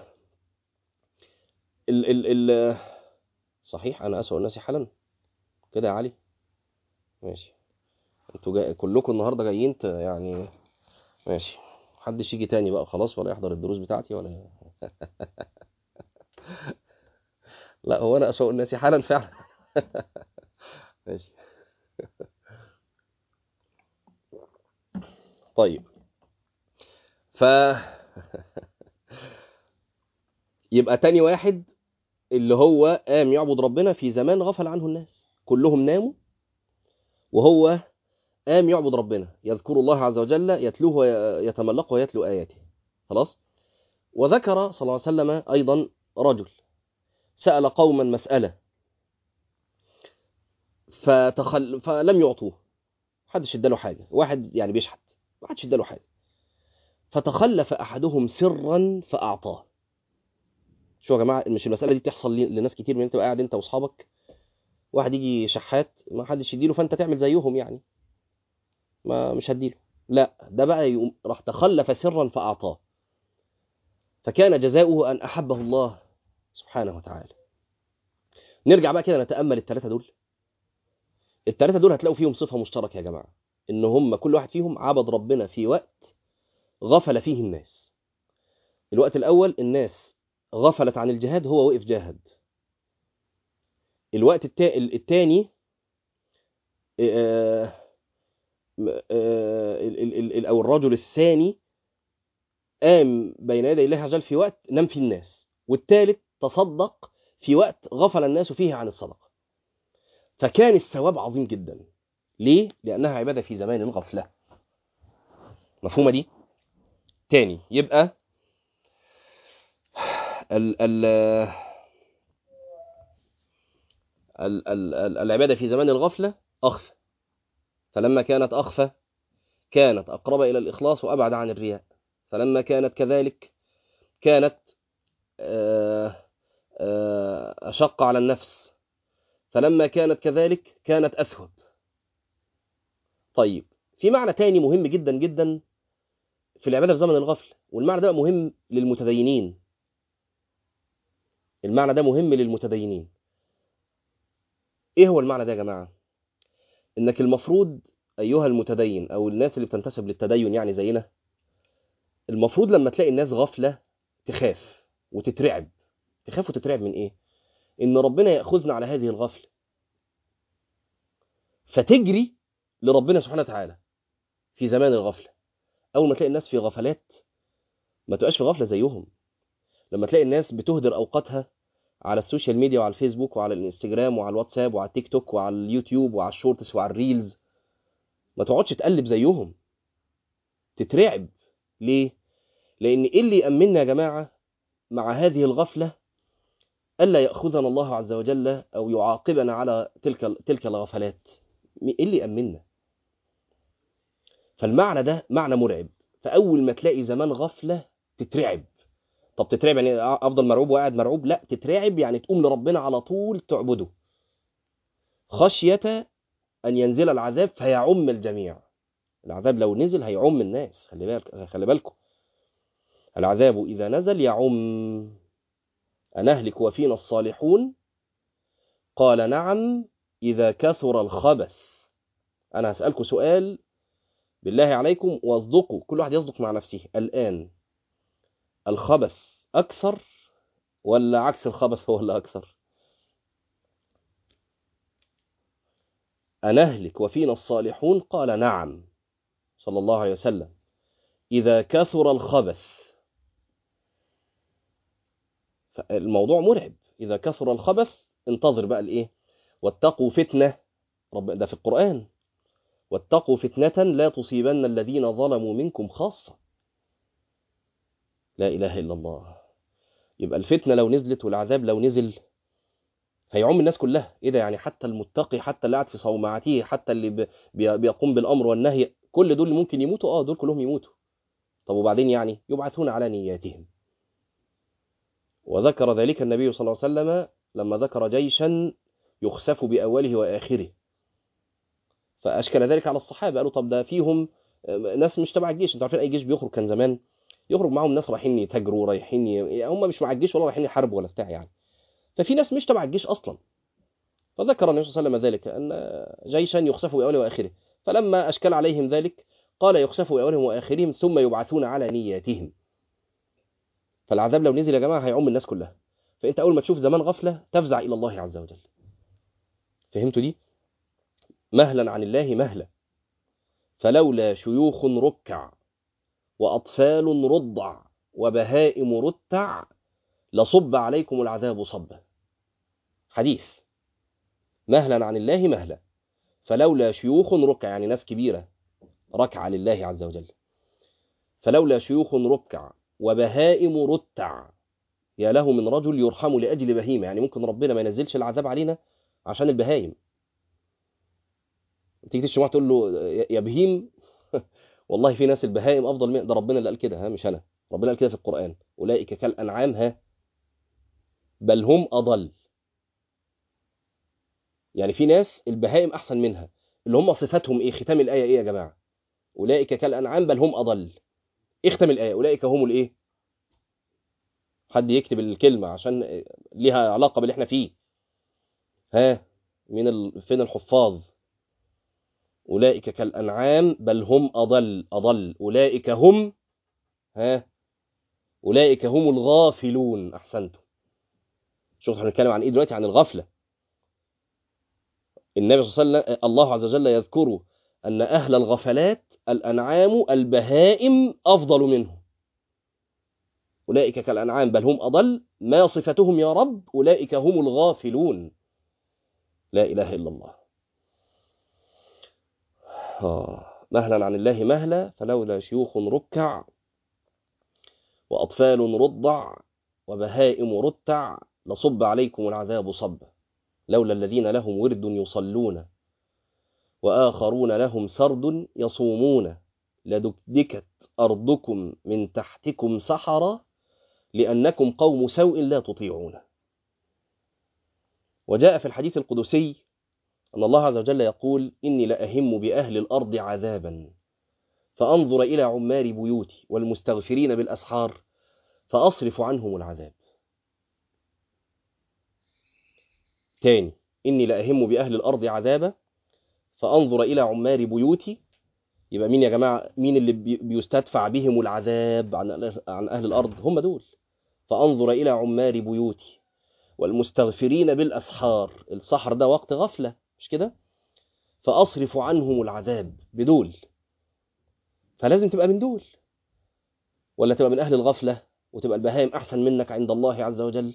ال ال صحيح انا اسوا الناس حالا كده يا علي ماشي انتوا جاي... كلكم النهارده جايين ت... يعني ماشي محدش يجي تاني بقى خلاص ولا يحضر الدروس بتاعتي ولا لا هو انا اسوأ الناس حالا فعلا ماشي طيب ف يبقى تاني واحد اللي هو قام يعبد ربنا في زمان غفل عنه الناس كلهم ناموا وهو قام يعبد ربنا يذكر الله عز وجل يتلوه ويتملقه ويتلو آياته خلاص وذكر صلى الله عليه وسلم أيضا رجل سأل قوما مسألة فتخل... فلم يعطوه محدش اداله حاجة واحد يعني بيشحت ما حدش اداله حاجة فتخلف أحدهم سرا فأعطاه شو يا جماعة مش المسألة دي بتحصل لناس كتير من انت قاعد انت واصحابك واحد يجي شحات ما حدش يديله فانت تعمل زيهم يعني ما مش هديله لا ده بقى يقوم راح تخلف سرا فأعطاه فكان جزاؤه أن أحبه الله سبحانه وتعالى نرجع بقى كده نتأمل الثلاثة دول الثلاثة دول هتلاقوا فيهم صفة مشتركة يا جماعة إن هم كل واحد فيهم عبد ربنا في وقت غفل فيه الناس الوقت الأول الناس غفلت عن الجهاد هو وقف جاهد الوقت الثاني أو الرجل الثاني قام بين يدي الله عز وجل في وقت نام فيه الناس والثالث تصدق في وقت غفل الناس فيه عن الصدقة فكان الثواب عظيم جدا ليه؟ لأنها عبادة في زمان غفلة مفهومة دي؟ تاني يبقى ال ال ال ال العبادة في زمان الغفلة أخفى فلما كانت أخفى كانت أقرب إلى الإخلاص وأبعد عن الرياء فلما كانت كذلك كانت أشق على النفس فلما كانت كذلك كانت أثوب طيب في معنى تاني مهم جدا جدا في العبادة في زمن الغفل والمعنى ده مهم للمتدينين المعنى ده مهم للمتدينين ايه هو المعنى ده يا جماعة انك المفروض ايها المتدين او الناس اللي بتنتسب للتدين يعني زينا المفروض لما تلاقي الناس غفلة تخاف وتترعب تخاف وتترعب من ايه ان ربنا ياخذنا على هذه الغفله فتجري لربنا سبحانه وتعالى في زمان الغفله اول ما تلاقي الناس في غفلات ما تبقاش في غفله زيهم لما تلاقي الناس بتهدر اوقاتها على السوشيال ميديا وعلى الفيسبوك وعلى الانستجرام وعلى الواتساب وعلى التيك توك وعلى اليوتيوب وعلى الشورتس وعلى الريلز ما تقعدش تقلب زيهم تترعب ليه لان ايه اللي يامننا يا جماعه مع هذه الغفله الا ياخذنا الله عز وجل او يعاقبنا على تلك تلك الغفلات ايه اللي يامننا فالمعنى ده معنى مرعب فاول ما تلاقي زمان غفله تترعب طب تترعب يعني افضل مرعوب وقاعد مرعوب لا تترعب يعني تقوم لربنا على طول تعبده خشيه ان ينزل العذاب فيعم الجميع العذاب لو نزل هيعم الناس خلي بالك خلي بالكم العذاب اذا نزل يعم أنهلك وفينا الصالحون قال نعم إذا كثر الخبث أنا هسألكم سؤال بالله عليكم واصدقوا كل واحد يصدق مع نفسه الآن الخبث أكثر ولا عكس الخبث هو اللي أكثر أنهلك وفينا الصالحون قال نعم صلى الله عليه وسلم إذا كثر الخبث الموضوع مرعب إذا كثر الخبث انتظر بقى الإيه واتقوا فتنة رب ده في القرآن واتقوا فتنة لا تصيبن الذين ظلموا منكم خاصة لا إله إلا الله يبقى الفتنة لو نزلت والعذاب لو نزل هيعم الناس كلها ايه ده يعني حتى المتقي حتى اللي قاعد في صومعته حتى اللي بيقوم بالامر والنهي كل دول اللي ممكن يموتوا اه دول كلهم يموتوا طب وبعدين يعني يبعثون على نياتهم وذكر ذلك النبي صلى الله عليه وسلم لما ذكر جيشا يخسف بأوله وآخره فاشكل ذلك على الصحابه قالوا طب ده فيهم ناس مش تبع الجيش انتوا عارفين اي جيش بيخرج كان زمان يخرج معاهم ناس رايحين يتاجروا رايحين ي... هم مش مع الجيش ولا رايحين يحاربوا ولا بتاع يعني ففي ناس مش تبع الجيش اصلا فذكر النبي صلى الله عليه وسلم ذلك ان جيشا يخسف باوله واخره فلما اشكل عليهم ذلك قال يخسف باولهم واخرهم ثم يبعثون على نياتهم فالعذاب لو نزل يا جماعه هيعم الناس كلها فانت اول ما تشوف زمان غفله تفزع الى الله عز وجل فهمتوا دي مهلا عن الله مهلا فلولا شيوخ ركع واطفال رضع وبهائم رتع لصب عليكم العذاب صبا حديث مهلا عن الله مهلا فلولا شيوخ ركع يعني ناس كبيره ركع لله عز وجل فلولا شيوخ ركع وبهائم رتع يا له من رجل يرحم لأجل بهيمة يعني ممكن ربنا ما ينزلش العذاب علينا عشان البهايم تيجي تشمع تقول له يا بهيم والله في ناس البهائم أفضل من ده ربنا اللي قال كده ها مش أنا ربنا قال كده في القرآن أولئك كالأنعام ها بل هم أضل يعني في ناس البهائم أحسن منها اللي هم صفاتهم إيه ختام الآية إيه يا جماعة أولئك كالأنعام بل هم أضل اختم الآية أولئك هم الإيه حد يكتب الكلمة عشان ليها علاقة باللي احنا فيه ها من ال... فين الحفاظ أولئك كالأنعام بل هم أضل أضل أولئك هم ها أولئك هم الغافلون أحسنتم شوف احنا بنتكلم عن إيه دلوقتي عن الغفلة النبي صلى الله عليه وسلم الله عز وجل يذكر أن أهل الغفلات الأنعام البهائم أفضل منهم أولئك كالأنعام بل هم أضل ما صفتهم يا رب أولئك هم الغافلون لا إله إلا الله آه. مهلا عن الله مهلا فلولا شيوخ ركع وأطفال رضع وبهائم رتع لصب عليكم العذاب صبا لولا الذين لهم ورد يصلون وآخرون لهم سرد يصومون لدكدكت أرضكم من تحتكم سحرا لأنكم قوم سوء لا تطيعون وجاء في الحديث القدسي أن الله عز وجل يقول إني لأهم بأهل الأرض عذابا فأنظر إلى عمار بيوتي والمستغفرين بالأسحار فأصرف عنهم العذاب تاني إني لأهم بأهل الأرض عذابا فأنظر إلى عمار بيوتي يبقى مين يا جماعة مين اللي بيستدفع بهم العذاب عن عن أهل الأرض هم دول فأنظر إلى عمار بيوتي والمستغفرين بالأسحار السحر ده وقت غفلة مش كده فأصرف عنهم العذاب بدول فلازم تبقى من دول ولا تبقى من أهل الغفلة وتبقى البهائم أحسن منك عند الله عز وجل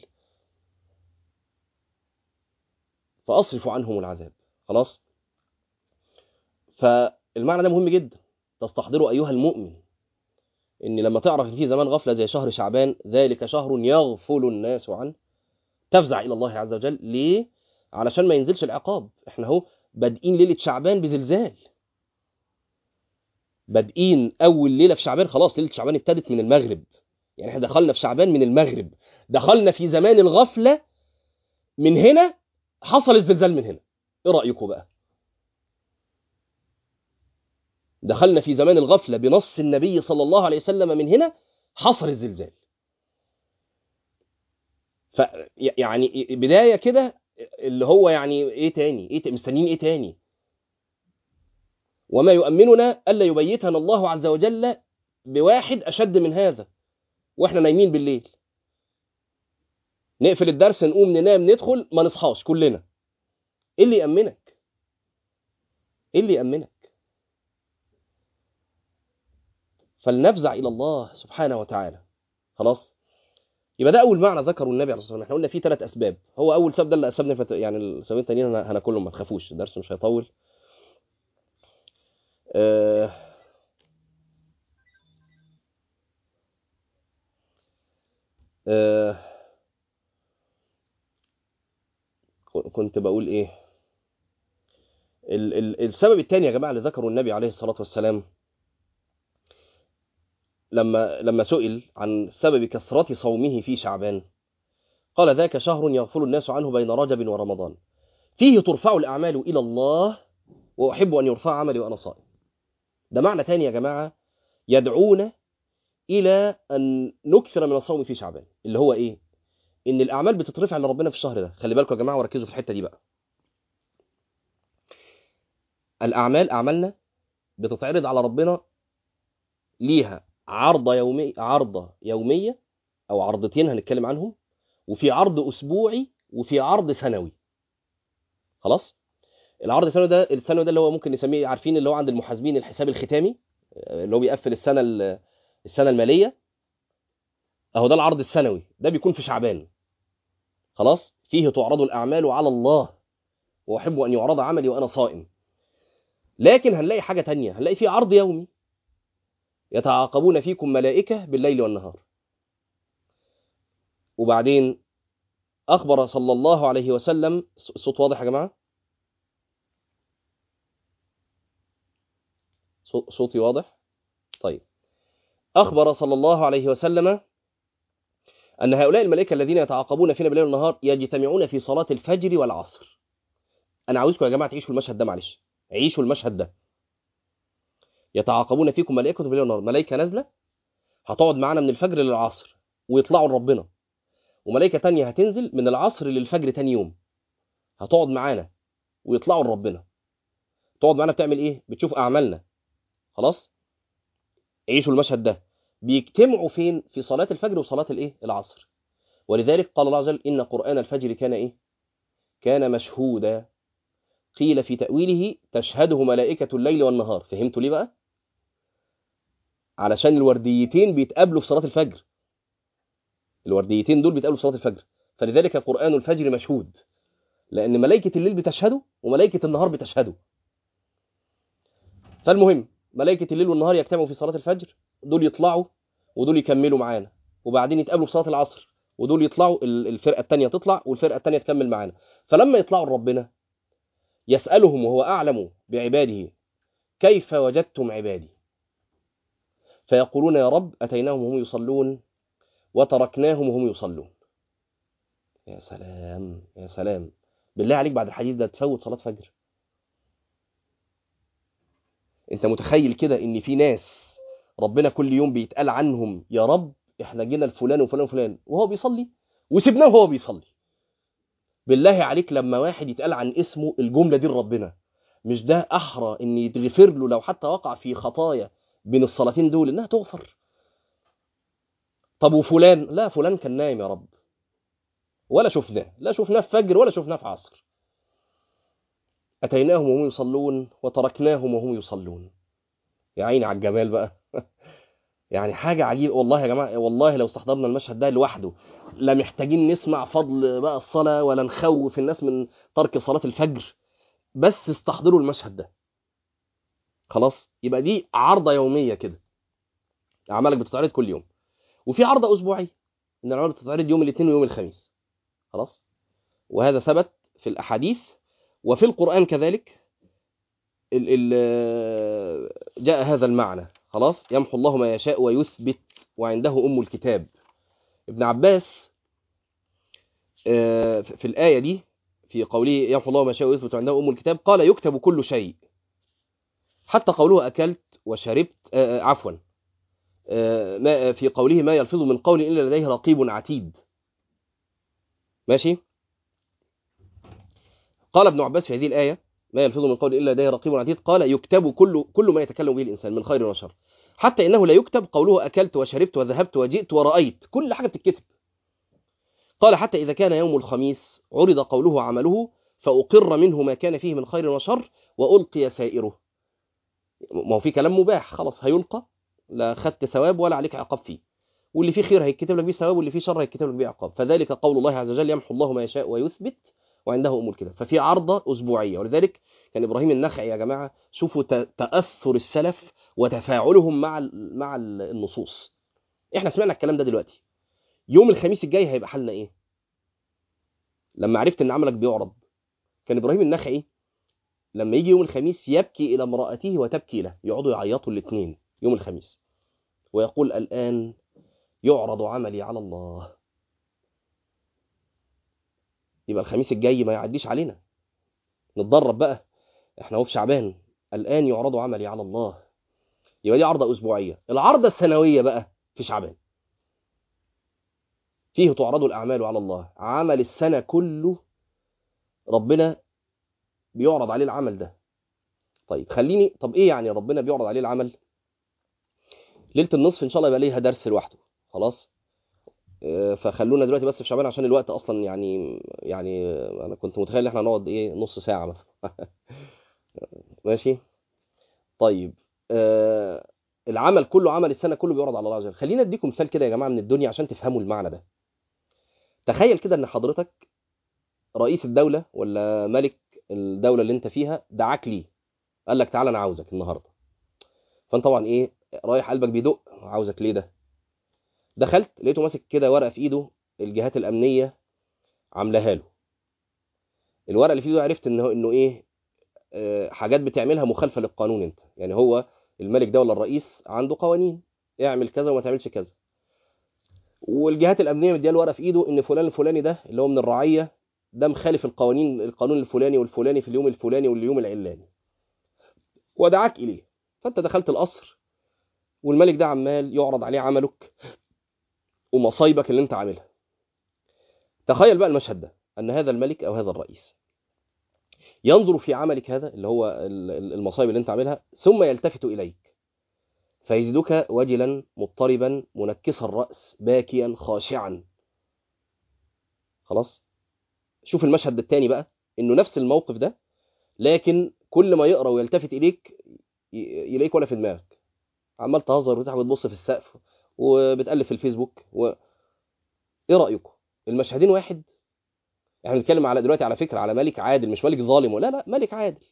فأصرف عنهم العذاب خلاص فالمعنى ده مهم جدا تستحضره أيها المؤمن إن لما تعرف إن في زمان غفلة زي شهر شعبان ذلك شهر يغفل الناس عنه تفزع إلى الله عز وجل ليه؟ علشان ما ينزلش العقاب احنا اهو بادئين ليلة شعبان بزلزال بادئين أول ليلة في شعبان خلاص ليلة شعبان ابتدت من المغرب يعني احنا دخلنا في شعبان من المغرب دخلنا في زمان الغفلة من هنا حصل الزلزال من هنا ايه رأيكم بقى دخلنا في زمان الغفلة بنص النبي صلى الله عليه وسلم من هنا حصل الزلزال ف يعني بداية كده اللي هو يعني ايه تاني ايه مستنيين ايه تاني وما يؤمننا الا يبيتنا الله عز وجل بواحد اشد من هذا واحنا نايمين بالليل نقفل الدرس نقوم ننام ندخل ما نصحاش كلنا ايه اللي يامنك ايه اللي يامنك فلنفزع الى الله سبحانه وتعالى خلاص يبقى ده اول معنى ذكره النبي عليه الصلاه والسلام احنا قلنا في ثلاث اسباب هو اول سبب ده اللي اسببنا فت... يعني السببين التانيين هناكلهم ما تخافوش الدرس مش هيطول أه... أه... كنت بقول ايه ال... ال... السبب الثاني يا جماعه اللي ذكره النبي عليه الصلاه والسلام لما لما سئل عن سبب كثرة صومه في شعبان قال ذاك شهر يغفل الناس عنه بين رجب ورمضان فيه ترفع الأعمال إلى الله واحب ان يرفع عملي وانا صائم ده معنى تاني يا جماعه يدعونا الى ان نكثر من الصوم في شعبان اللي هو ايه ان الاعمال بتترفع لربنا في الشهر ده خلي بالكم يا جماعه وركزوا في الحته دي بقى الاعمال اعمالنا بتتعرض على ربنا ليها عرضه يوميه عرضه يوميه او عرضتين هنتكلم عنهم وفي عرض اسبوعي وفي عرض سنوي خلاص العرض السنوي ده السنوي ده اللي هو ممكن نسميه عارفين اللي هو عند المحاسبين الحساب الختامي اللي هو بيقفل السنه السنه الماليه اهو ده العرض السنوي ده بيكون في شعبان خلاص فيه تعرض الاعمال على الله واحب ان يعرض عملي وانا صائم لكن هنلاقي حاجه تانية هنلاقي فيه عرض يومي يتعاقبون فيكم ملائكه بالليل والنهار وبعدين اخبر صلى الله عليه وسلم الصوت واضح يا جماعه صوتي واضح طيب أخبر صلى الله عليه وسلم أن هؤلاء الملائكة الذين يتعاقبون فينا بالليل والنهار يجتمعون في صلاة الفجر والعصر أنا عاوزكم يا جماعة تعيشوا المشهد ده معلش عيشوا المشهد ده يتعاقبون فيكم ملائكة بالليل والنهار ملائكة نازلة هتقعد معانا من الفجر للعصر ويطلعوا لربنا وملائكة تانية هتنزل من العصر للفجر تاني يوم هتقعد معانا ويطلعوا لربنا تقعد معانا بتعمل ايه بتشوف اعمالنا خلاص عيشوا المشهد ده بيجتمعوا فين في صلاة الفجر وصلاة الايه العصر ولذلك قال الله عز وجل إن قرآن الفجر كان إيه كان مشهودا قيل في تأويله تشهده ملائكة الليل والنهار فهمتوا ليه بقى علشان الورديتين بيتقابلوا في صلاة الفجر الورديتين دول بيتقابلوا في صلاة الفجر فلذلك قرآن الفجر مشهود لأن ملائكة الليل بتشهده وملائكة النهار بتشهده فالمهم ملائكة الليل والنهار يجتمعوا في صلاة الفجر دول يطلعوا ودول يكملوا معانا وبعدين يتقابلوا في صلاة العصر ودول يطلعوا الفرقة التانية تطلع والفرقة التانية تكمل معانا فلما يطلعوا لربنا يسألهم وهو أعلم بعباده كيف وجدتم عبادي فيقولون يا رب أتيناهم وهم يصلون وتركناهم وهم يصلون يا سلام يا سلام بالله عليك بعد الحديث ده تفوت صلاة فجر انت متخيل كده ان في ناس ربنا كل يوم بيتقال عنهم يا رب احنا جينا لفلان وفلان وفلان وهو بيصلي وسيبناه وهو بيصلي بالله عليك لما واحد يتقال عن اسمه الجمله دي لربنا مش ده احرى ان يتغفر له لو حتى وقع في خطايا بين الصلاتين دول انها تغفر طب وفلان لا فلان كان نايم يا رب ولا شفناه لا شفناه في فجر ولا شفناه في عصر أتيناهم وهم يصلون وتركناهم وهم يصلون يا عيني على الجمال بقى يعني حاجة عجيبة والله يا جماعة والله لو استحضرنا المشهد ده لوحده لا محتاجين نسمع فضل بقى الصلاة ولا نخوف الناس من ترك صلاة الفجر بس استحضروا المشهد ده خلاص يبقى دي عرضة يومية كده أعمالك بتتعرض كل يوم وفي عرضة أسبوعية إن الأعمال بتتعرض يوم الاثنين ويوم الخميس خلاص وهذا ثبت في الأحاديث وفي القرآن كذلك ال ال جاء هذا المعنى خلاص يمحو الله ما يشاء ويثبت وعنده أم الكتاب ابن عباس في الآية دي في قوله يمحو الله ما يشاء ويثبت وعنده أم الكتاب قال يكتب كل شيء حتى قوله أكلت وشربت عفوا ما في قوله ما يلفظ من قول إلا لديه رقيب عتيد ماشي قال ابن عباس في هذه الآية ما يلفظ من قول إلا لديه رقيب عتيد قال يكتب كل كل ما يتكلم به الإنسان من خير وشر حتى إنه لا يكتب قوله أكلت وشربت وذهبت وجئت ورأيت كل حاجة بتتكتب قال حتى إذا كان يوم الخميس عرض قوله عمله فأقر منه ما كان فيه من خير وشر وألقي سائره ما هو في كلام مباح خلاص هيلقى لا خدت ثواب ولا عليك عقاب فيه واللي فيه خير هيتكتب لك بيه ثواب واللي فيه شر هيتكتب لك بيه عقاب فذلك قول الله عز وجل يمحو الله ما يشاء ويثبت وعنده أم الكتاب ففي عرضة أسبوعية ولذلك كان إبراهيم النخعي يا جماعة شوفوا تأثر السلف وتفاعلهم مع مع النصوص احنا سمعنا الكلام ده دلوقتي يوم الخميس الجاي هيبقى حالنا ايه لما عرفت ان عملك بيعرض كان ابراهيم النخعي لما يجي يوم الخميس يبكي الى امراته وتبكي له يقعدوا يعيطوا الاثنين يوم الخميس ويقول الان يعرض عملي على الله يبقى الخميس الجاي ما يعديش علينا نتدرب بقى احنا هو في شعبان الان يعرض عملي على الله يبقى دي عرضه اسبوعيه العرضه السنويه بقى في شعبان فيه تعرض الاعمال على الله عمل السنه كله ربنا بيعرض عليه العمل ده طيب خليني طب ايه يعني ربنا بيعرض عليه العمل ليله النصف ان شاء الله يبقى ليها درس لوحده خلاص آه، فخلونا دلوقتي بس في شعبان عشان الوقت اصلا يعني يعني آه، انا كنت متخيل ان احنا هنقعد ايه نص ساعه مثلا ماشي طيب آه العمل كله عمل السنه كله بيعرض على الله عز وجل خلينا اديكم مثال كده يا جماعه من الدنيا عشان تفهموا المعنى ده تخيل كده ان حضرتك رئيس الدوله ولا ملك الدوله اللي انت فيها دعاك ليه قال لك تعالى انا عاوزك النهارده فانت طبعا ايه رايح قلبك بيدق عاوزك ليه ده دخلت لقيته ماسك كده ورقه في ايده الجهات الامنيه عاملاها له الورقه اللي في ايده عرفت انه انه ايه آه، حاجات بتعملها مخالفه للقانون انت يعني هو الملك ده ولا الرئيس عنده قوانين اعمل كذا وما تعملش كذا والجهات الامنيه مديها ورقه في ايده ان فلان الفلاني ده اللي هو من الرعيه ده مخالف القوانين القانون الفلاني والفلاني في اليوم الفلاني واليوم العلاني ودعاك اليه فانت دخلت القصر والملك ده عمال يعرض عليه عملك ومصايبك اللي انت عاملها تخيل بقى المشهد ده ان هذا الملك او هذا الرئيس ينظر في عملك هذا اللي هو ال- ال- المصايب اللي انت عاملها ثم يلتفت اليك فيجدك وجلا مضطربا منكس الراس باكيا خاشعا خلاص شوف المشهد الثاني بقى انه نفس الموقف ده لكن كل ما يقرا ويلتفت اليك ي- يلاقيك ولا في دماغك عمال تهزر وتضحك وتبص في السقف وبتقلب في الفيسبوك و... ايه رايكم المشهدين واحد احنا بنتكلم على دلوقتي على فكره على ملك عادل مش ملك ظالم ولا لا ملك عادل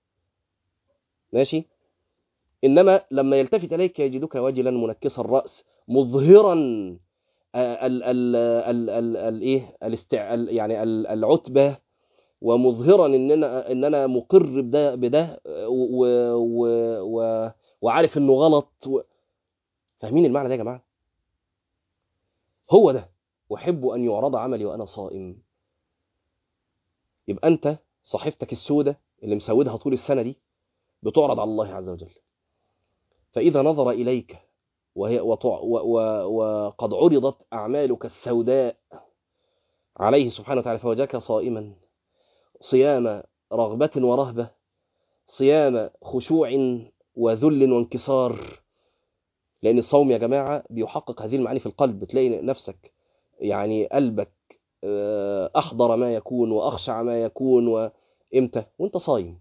ماشي انما لما يلتفت اليك يجدك وجلا منكس الراس مظهرا ال ال ال ال ال ايه الاستع ال- يعني ال- العتبه ومظهرا ان انا ان انا مقر بده بده و و و وعارف انه غلط و... فاهمين المعنى ده يا جماعه هو ده احب ان يعرض عملي وانا صائم يبقى انت صحيفتك السوداء اللي مسودها طول السنه دي بتعرض على الله عز وجل فاذا نظر اليك وهي وطع و و وقد عرضت اعمالك السوداء عليه سبحانه وتعالى فوجدك صائما صيام رغبه ورهبه صيام خشوع وذل وانكسار لان الصوم يا جماعه بيحقق هذه المعاني في القلب بتلاقي نفسك يعني قلبك آه، احضر ما يكون واخشع ما يكون وامتى وانت صايم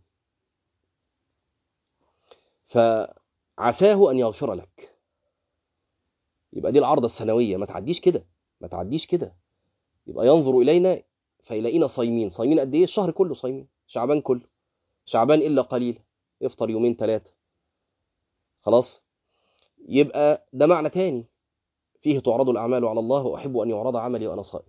فعساه ان يغفر لك يبقى دي العرضه السنويه ما تعديش كده ما تعديش كده يبقى ينظر الينا فيلاقينا صايمين صايمين قد ايه الشهر كله صايمين شعبان كله شعبان الا قليل افطر يومين ثلاثه خلاص يبقى ده معنى تاني فيه تعرض الاعمال على الله واحب ان يعرض عملي وانا صائم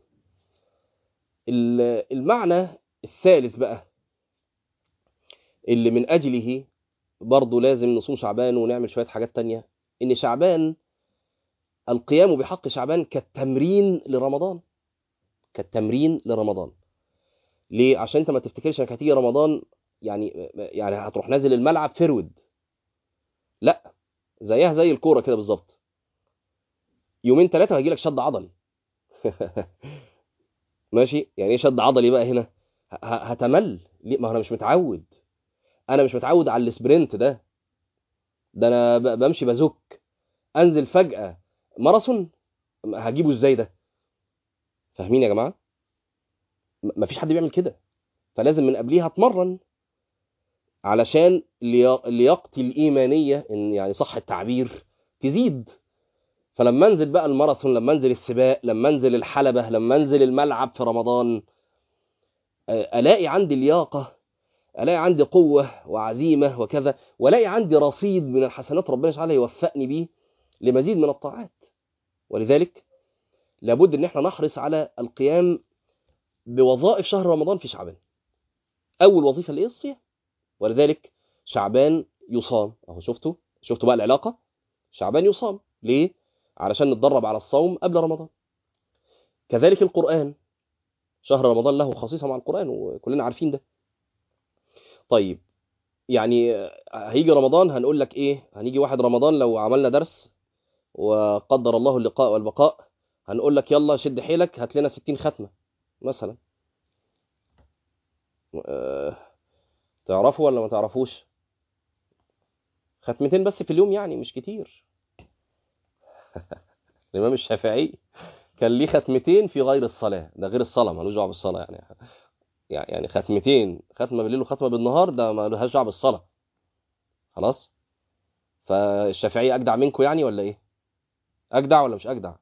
ال- المعنى الثالث بقى اللي من اجله برضه لازم نصوم شعبان ونعمل شويه حاجات تانية ان شعبان القيام بحق شعبان كالتمرين لرمضان كالتمرين لرمضان ليه عشان انت ما تفتكرش انك هتيجي رمضان يعني يعني هتروح نازل الملعب فرود لا زيها زي الكوره كده بالظبط يومين ثلاثه وهيجي لك شد عضلي ماشي يعني ايه شد عضلي بقى هنا ه- ه- هتمل ليه ما هو انا مش متعود انا مش متعود على السبرنت ده ده انا ب- بمشي بزك انزل فجاه ماراثون هجيبه ازاي ده فاهمين يا جماعه م- مفيش حد بيعمل كده فلازم من قبليها اتمرن علشان ليا- لياقتي الايمانيه ان يعني صح التعبير تزيد فلما انزل بقى الماراثون لما انزل السباق لما انزل الحلبه لما انزل الملعب في رمضان آه، الاقي عندي لياقه الاقي عندي قوه وعزيمه وكذا والاقي عندي رصيد من الحسنات ربنا تعالى يوفقني بيه لمزيد من الطاعات ولذلك لابد ان احنا نحرص على القيام بوظائف شهر رمضان في شعبان اول وظيفه اللي هي الصيام ولذلك شعبان يصام اهو شفتوا شفتوا بقى العلاقه شعبان يصام ليه علشان نتدرب على الصوم قبل رمضان كذلك القران شهر رمضان له خصيصه مع القران وكلنا عارفين ده طيب يعني هيجي رمضان هنقول لك ايه هنيجي واحد رمضان لو عملنا درس وقدر الله اللقاء والبقاء هنقول لك يلا شد حيلك هات لنا 60 ختمه مثلا أه تعرفوا ولا ما تعرفوش ختمتين بس في اليوم يعني مش كتير الامام الشافعي كان ليه ختمتين في غير الصلاه ده غير الصلاه ملوش دعوه بالصلاه يعني يعني ختمتين ختمه بالليل وختمه بالنهار ده ما لهاش دعوه بالصلاه خلاص فالشافعي اجدع منكم يعني ولا ايه اجدع ولا مش اجدع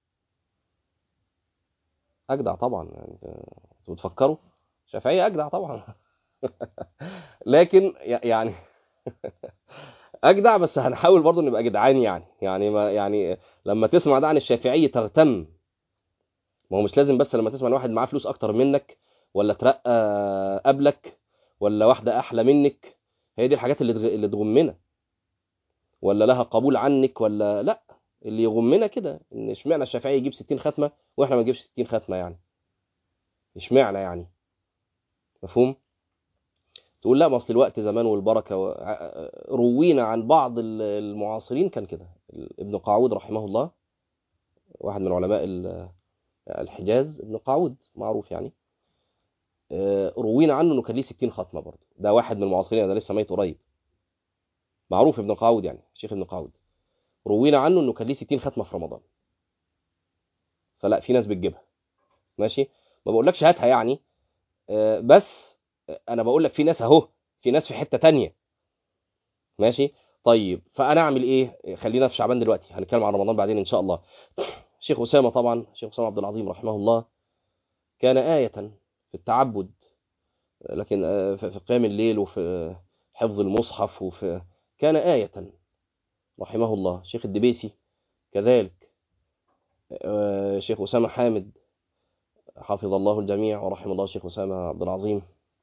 اجدع طبعا يعني انتوا بتفكروا الشافعي اجدع طبعا لكن يعني اجدع بس هنحاول برضه نبقى جدعان يعني يعني ما يعني لما تسمع ده عن الشافعي تغتم ما هو مش لازم بس لما تسمع واحد معاه فلوس اكتر منك ولا ترقى قبلك ولا واحده احلى منك هي دي الحاجات اللي اللي تغمنا ولا لها قبول عنك ولا لا اللي يغمنا كده ان اشمعنى الشافعي يجيب 60 ختمه واحنا ما نجيبش 60 ختمه يعني اشمعنى يعني مفهوم تقول لا ما اصل الوقت زمان والبركه و... روينا عن بعض المعاصرين كان كده ابن قاعود رحمه الله واحد من علماء الحجاز ابن قاعود معروف يعني روينا عنه انه كان ليه 60 ختمه برضه ده واحد من المعاصرين ده لسه ميت قريب معروف ابن قاعود يعني شيخ ابن قاعود روينا عنه انه كان ليه 60 ختمه في رمضان فلا في ناس بتجيبها ماشي ما بقولكش هاتها يعني بس انا بقول لك في ناس اهو في ناس في حته تانية ماشي طيب فانا اعمل ايه خلينا في شعبان دلوقتي هنتكلم عن رمضان بعدين ان شاء الله شيخ اسامه طبعا شيخ اسامه عبد العظيم رحمه الله كان ايه في التعبد لكن في قيام الليل وفي حفظ المصحف وفي كان آية رحمه الله شيخ الدبيسي كذلك شيخ أسامة حامد حفظ الله الجميع ورحم الله شيخ أسامة عبد العظيم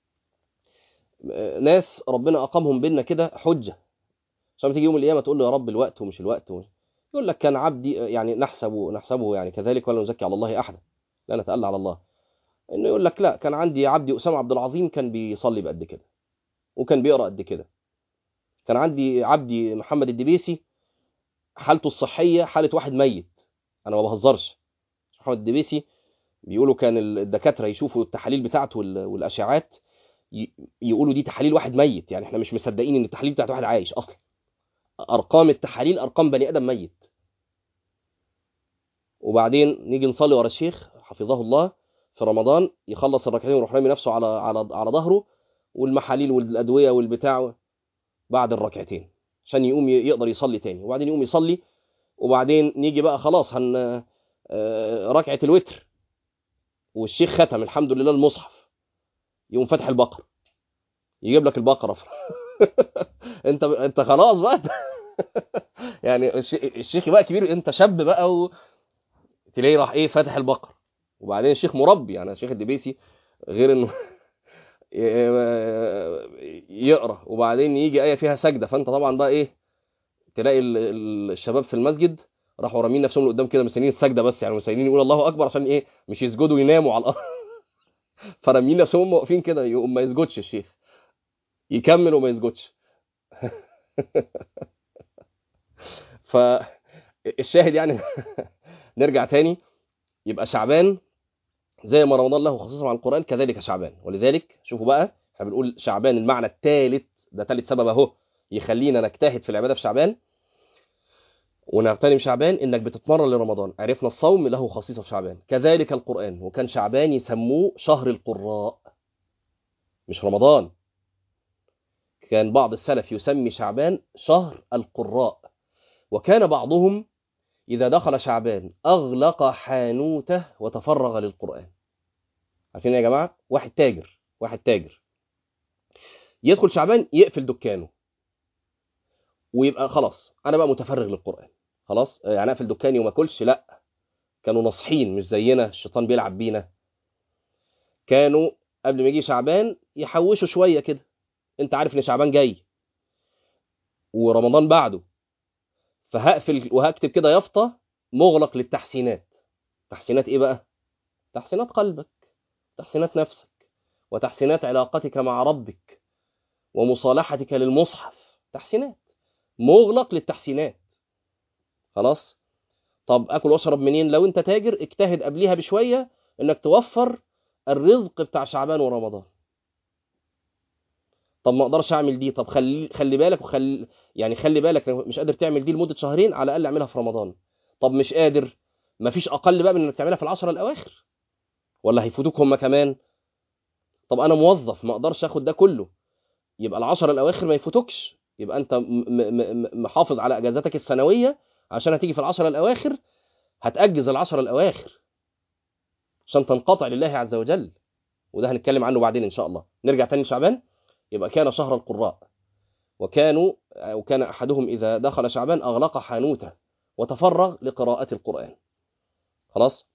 ناس ربنا أقامهم بينا كده حجة عشان تيجي يوم القيامة تقول له يا رب الوقت ومش الوقت يقول لك كان عبدي يعني نحسبه نحسبه يعني كذلك ولا نزكي على الله أحدا لا نتألى على الله انه يقول لك لا كان عندي عبدي اسامه عبد العظيم كان بيصلي بقد كده وكان بيقرا قد كده كان عندي عبدي محمد الدبيسي حالته الصحيه حاله واحد ميت انا ما بهزرش محمد الدبيسي بيقولوا كان الدكاتره يشوفوا التحاليل بتاعته والاشعاعات يقولوا دي تحاليل واحد ميت يعني احنا مش مصدقين ان التحاليل بتاعت واحد عايش اصلا ارقام التحاليل ارقام بني ادم ميت وبعدين نيجي نصلي ورا الشيخ حفظه الله في رمضان يخلص الركعتين ويروح رامي نفسه على على على ظهره والمحاليل والادويه والبتاع بعد الركعتين عشان يقوم يقدر يصلي تاني وبعدين يقوم يصلي وبعدين نيجي بقى خلاص هن ركعه الوتر والشيخ ختم الحمد لله المصحف يقوم فاتح البقره يجيب لك البقره انت انت خلاص بقى يعني الشيخ بقى كبير انت شاب بقى و... تلاقيه راح ايه فاتح البقره وبعدين الشيخ مربي يعني الشيخ الدبيسي غير انه يقرا وبعدين يجي ايه فيها سجده فانت طبعا بقى ايه تلاقي الشباب في المسجد راحوا رامين نفسهم لقدام كده مستنيين السجده بس يعني مستنيين يقول الله اكبر عشان ايه مش يسجدوا ويناموا على الارض فرامين نفسهم واقفين كده يقوم ما يسجدش الشيخ يكمل وما يسجدش فالشاهد يعني نرجع تاني يبقى شعبان زي ما رمضان له خصيصا عن القرآن كذلك شعبان ولذلك شوفوا بقى احنا بنقول شعبان المعنى الثالث ده ثالث سبب اهو يخلينا نجتهد في العباده في شعبان ونغتنم شعبان انك بتتمرن لرمضان عرفنا الصوم له خصيصه في شعبان كذلك القرآن وكان شعبان يسموه شهر القراء مش رمضان كان بعض السلف يسمي شعبان شهر القراء وكان بعضهم إذا دخل شعبان أغلق حانوته وتفرغ للقرآن عارفين يا جماعة واحد تاجر واحد تاجر يدخل شعبان يقفل دكانه ويبقى خلاص أنا بقى متفرغ للقرآن خلاص يعني أقفل دكاني وما أكلش لا كانوا ناصحين مش زينا الشيطان بيلعب بينا كانوا قبل ما يجي شعبان يحوشوا شوية كده أنت عارف إن شعبان جاي ورمضان بعده فهقفل وهكتب كده يافطه مغلق للتحسينات تحسينات ايه بقى تحسينات قلبك تحسينات نفسك وتحسينات علاقتك مع ربك ومصالحتك للمصحف تحسينات مغلق للتحسينات خلاص طب اكل واشرب منين لو انت تاجر اجتهد قبليها بشويه انك توفر الرزق بتاع شعبان ورمضان طب ما اقدرش اعمل دي طب خلي خلي بالك وخلي يعني خلي بالك لو مش قادر تعمل دي لمده شهرين على الاقل اعملها في رمضان طب مش قادر مفيش اقل بقى من انك تعملها في العشره الاواخر ولا هيفوتوك هم كمان طب انا موظف ما اقدرش اخد ده كله يبقى العشره الاواخر ما يفوتوكش يبقى انت م- م- م- محافظ على اجازاتك السنويه عشان هتيجي في العشره الاواخر هتاجز العشره الاواخر عشان تنقطع لله عز وجل وده هنتكلم عنه بعدين ان شاء الله نرجع تاني لشعبان يبقى كان شهر القراء وكانوا وكان احدهم اذا دخل شعبان اغلق حانوته وتفرغ لقراءه القران خلاص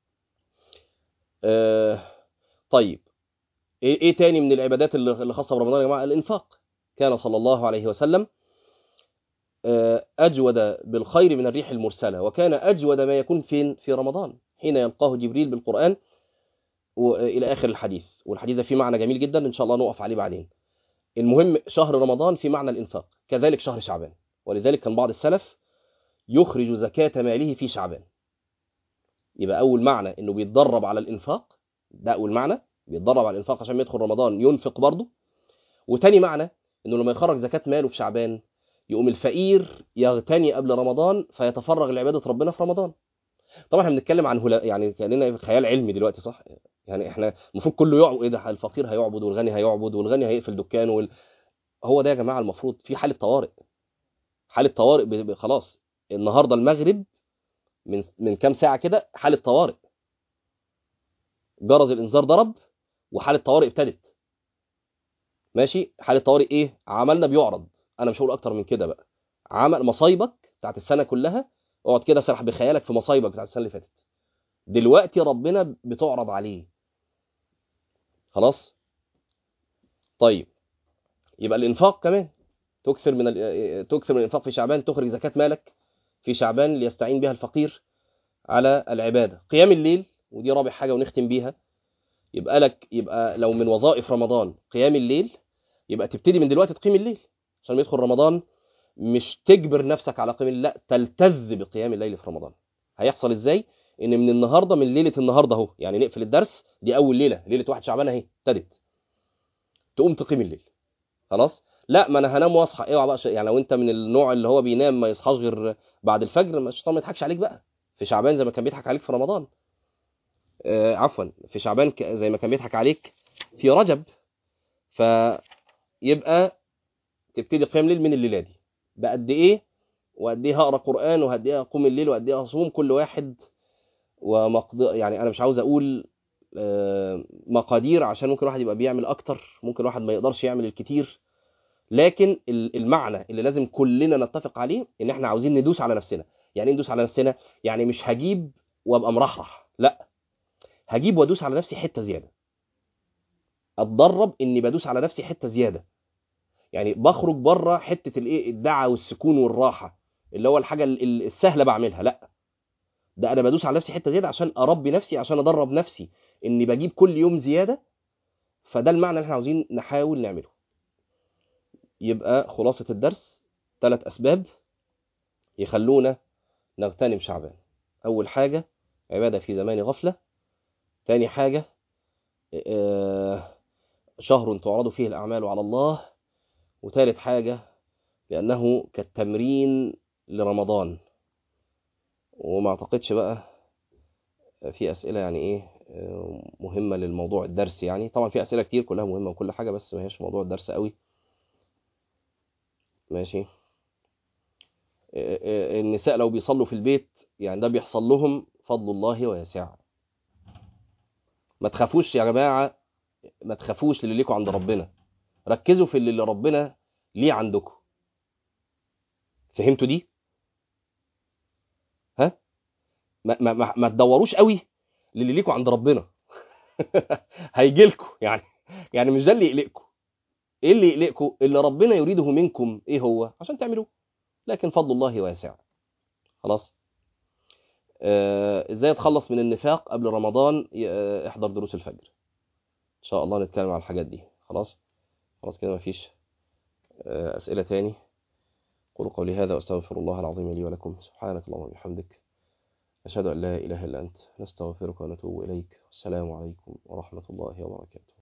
آه طيب ايه إيه تاني من العبادات اللي اللي خاصه برمضان يا جماعه الانفاق كان صلى الله عليه وسلم آه، اجود بالخير من الريح المرسله وكان اجود ما يكون فين في رمضان حين يلقاه جبريل بالقران والى اخر الحديث والحديث ده فيه معنى جميل جدا ان شاء الله نقف عليه بعدين المهم شهر رمضان في معنى الانفاق كذلك شهر شعبان ولذلك كان بعض السلف يخرج زكاه ماله في شعبان يبقى اول معنى انه بيتدرب على الانفاق ده اول معنى بيتدرب على الانفاق عشان ما يدخل رمضان ينفق برضه وتاني معنى انه لما يخرج زكاه ماله في شعبان يقوم الفقير يغتني قبل رمضان فيتفرغ لعباده ربنا في رمضان طبعا احنا بنتكلم عن هلا يعني كاننا في خيال علمي دلوقتي صح يعني احنا المفروض كله يعبد ايه ده الفقير هيعبد والغني هيعبد والغني هيقفل دكانه وال... هو ده يا جماعه المفروض في حاله طوارئ حاله طوارئ ب... ب... خلاص النهارده المغرب من من كام ساعه كده حاله طوارئ جرس الانذار ضرب وحاله طوارئ ابتدت ماشي حاله طوارئ ايه عملنا بيعرض انا مش هقول اكتر من كده بقى عمل مصايبك بتاعت السنه كلها اقعد كده سرح بخيالك في مصايبك بتاعت السنه اللي فاتت دلوقتي ربنا بتعرض عليه خلاص طيب يبقى الانفاق كمان تكثر من ال- تكثر من الانفاق في شعبان تخرج زكاه مالك في شعبان ليستعين بها الفقير على العباده قيام الليل ودي رابع حاجه ونختم بيها يبقى لك يبقى لو من وظائف رمضان قيام الليل يبقى تبتدي من دلوقتي تقيم الليل عشان ما يدخل رمضان مش تجبر نفسك على قيام الليل لا تلتذ بقيام الليل في رمضان هيحصل ازاي ان من النهارده من ليله النهارده اهو يعني نقفل الدرس دي اول ليله ليله واحد شعبان اهي ابتدت تقوم تقيم الليل خلاص لا ما انا هنام واصحى اوعى بقى ش- يعني لو انت من النوع اللي هو بينام ما يصحاش غير بعد الفجر ما الشيطان ما يضحكش عليك بقى في شعبان زي ما كان بيضحك عليك في رمضان آه عفوا في شعبان ك- زي ما كان بيضحك عليك في رجب فيبقى تبتدي قيام ليل من الليله دي بقد ايه وقد ايه هقرا قران وقد ايه اقوم الليل وقد ايه اصوم كل واحد ومقدر يعني انا مش عاوز اقول آه، مقادير عشان ممكن واحد يبقى بيعمل اكتر ممكن واحد ما يقدرش يعمل الكتير لكن ال- المعنى اللي لازم كلنا نتفق عليه ان احنا عاوزين ندوس على نفسنا يعني ايه ندوس على نفسنا يعني مش هجيب وابقى مرحرح لا هجيب وادوس على نفسي حته زياده اتدرب اني بدوس على نفسي حته زياده يعني بخرج بره حته الايه الدعه والسكون والراحه اللي هو الحاجه ال- ال- السهله بعملها لا ده انا بدوس على نفسي حته زياده عشان اربي نفسي عشان ادرب نفسي اني بجيب كل يوم زياده فده المعنى اللي احنا عاوزين نحاول نعمله يبقى خلاصه الدرس ثلاث اسباب يخلونا نغتنم شعبان اول حاجه عباده في زمان غفله تاني حاجه آه، شهر تعرض فيه الاعمال على الله وثالث حاجه لانه كالتمرين لرمضان وما اعتقدش بقى في اسئله يعني ايه آه، مهمه للموضوع الدرس يعني طبعا في اسئله كتير كلها مهمه وكل حاجه بس ما هيش موضوع الدرس قوي ماشي آه، آه، النساء لو بيصلوا في البيت يعني ده بيحصل لهم فضل الله ويسع ما تخافوش يا جماعه ما تخافوش للي ليكوا عند ربنا ركزوا في اللي ربنا ليه عندكم فهمتوا دي ها ما ما ما, ما تدوروش قوي للي ليكوا عند ربنا هيجي لكم يعني يعني مش ده اللي يقلقكم ايه اللي يقلقكم اللي ربنا يريده منكم ايه هو عشان تعملوه لكن فضل الله واسع خلاص آه، ازاي اتخلص من النفاق قبل رمضان ي- آه، احضر دروس الفجر ان شاء الله نتكلم على الحاجات دي خلاص خلاص كده مفيش أسئلة تاني قولوا قولي هذا وأستغفر الله العظيم لي ولكم سبحانك اللهم وبحمدك أشهد أن لا إله إلا أنت نستغفرك ونتوب إليك والسلام عليكم ورحمة الله وبركاته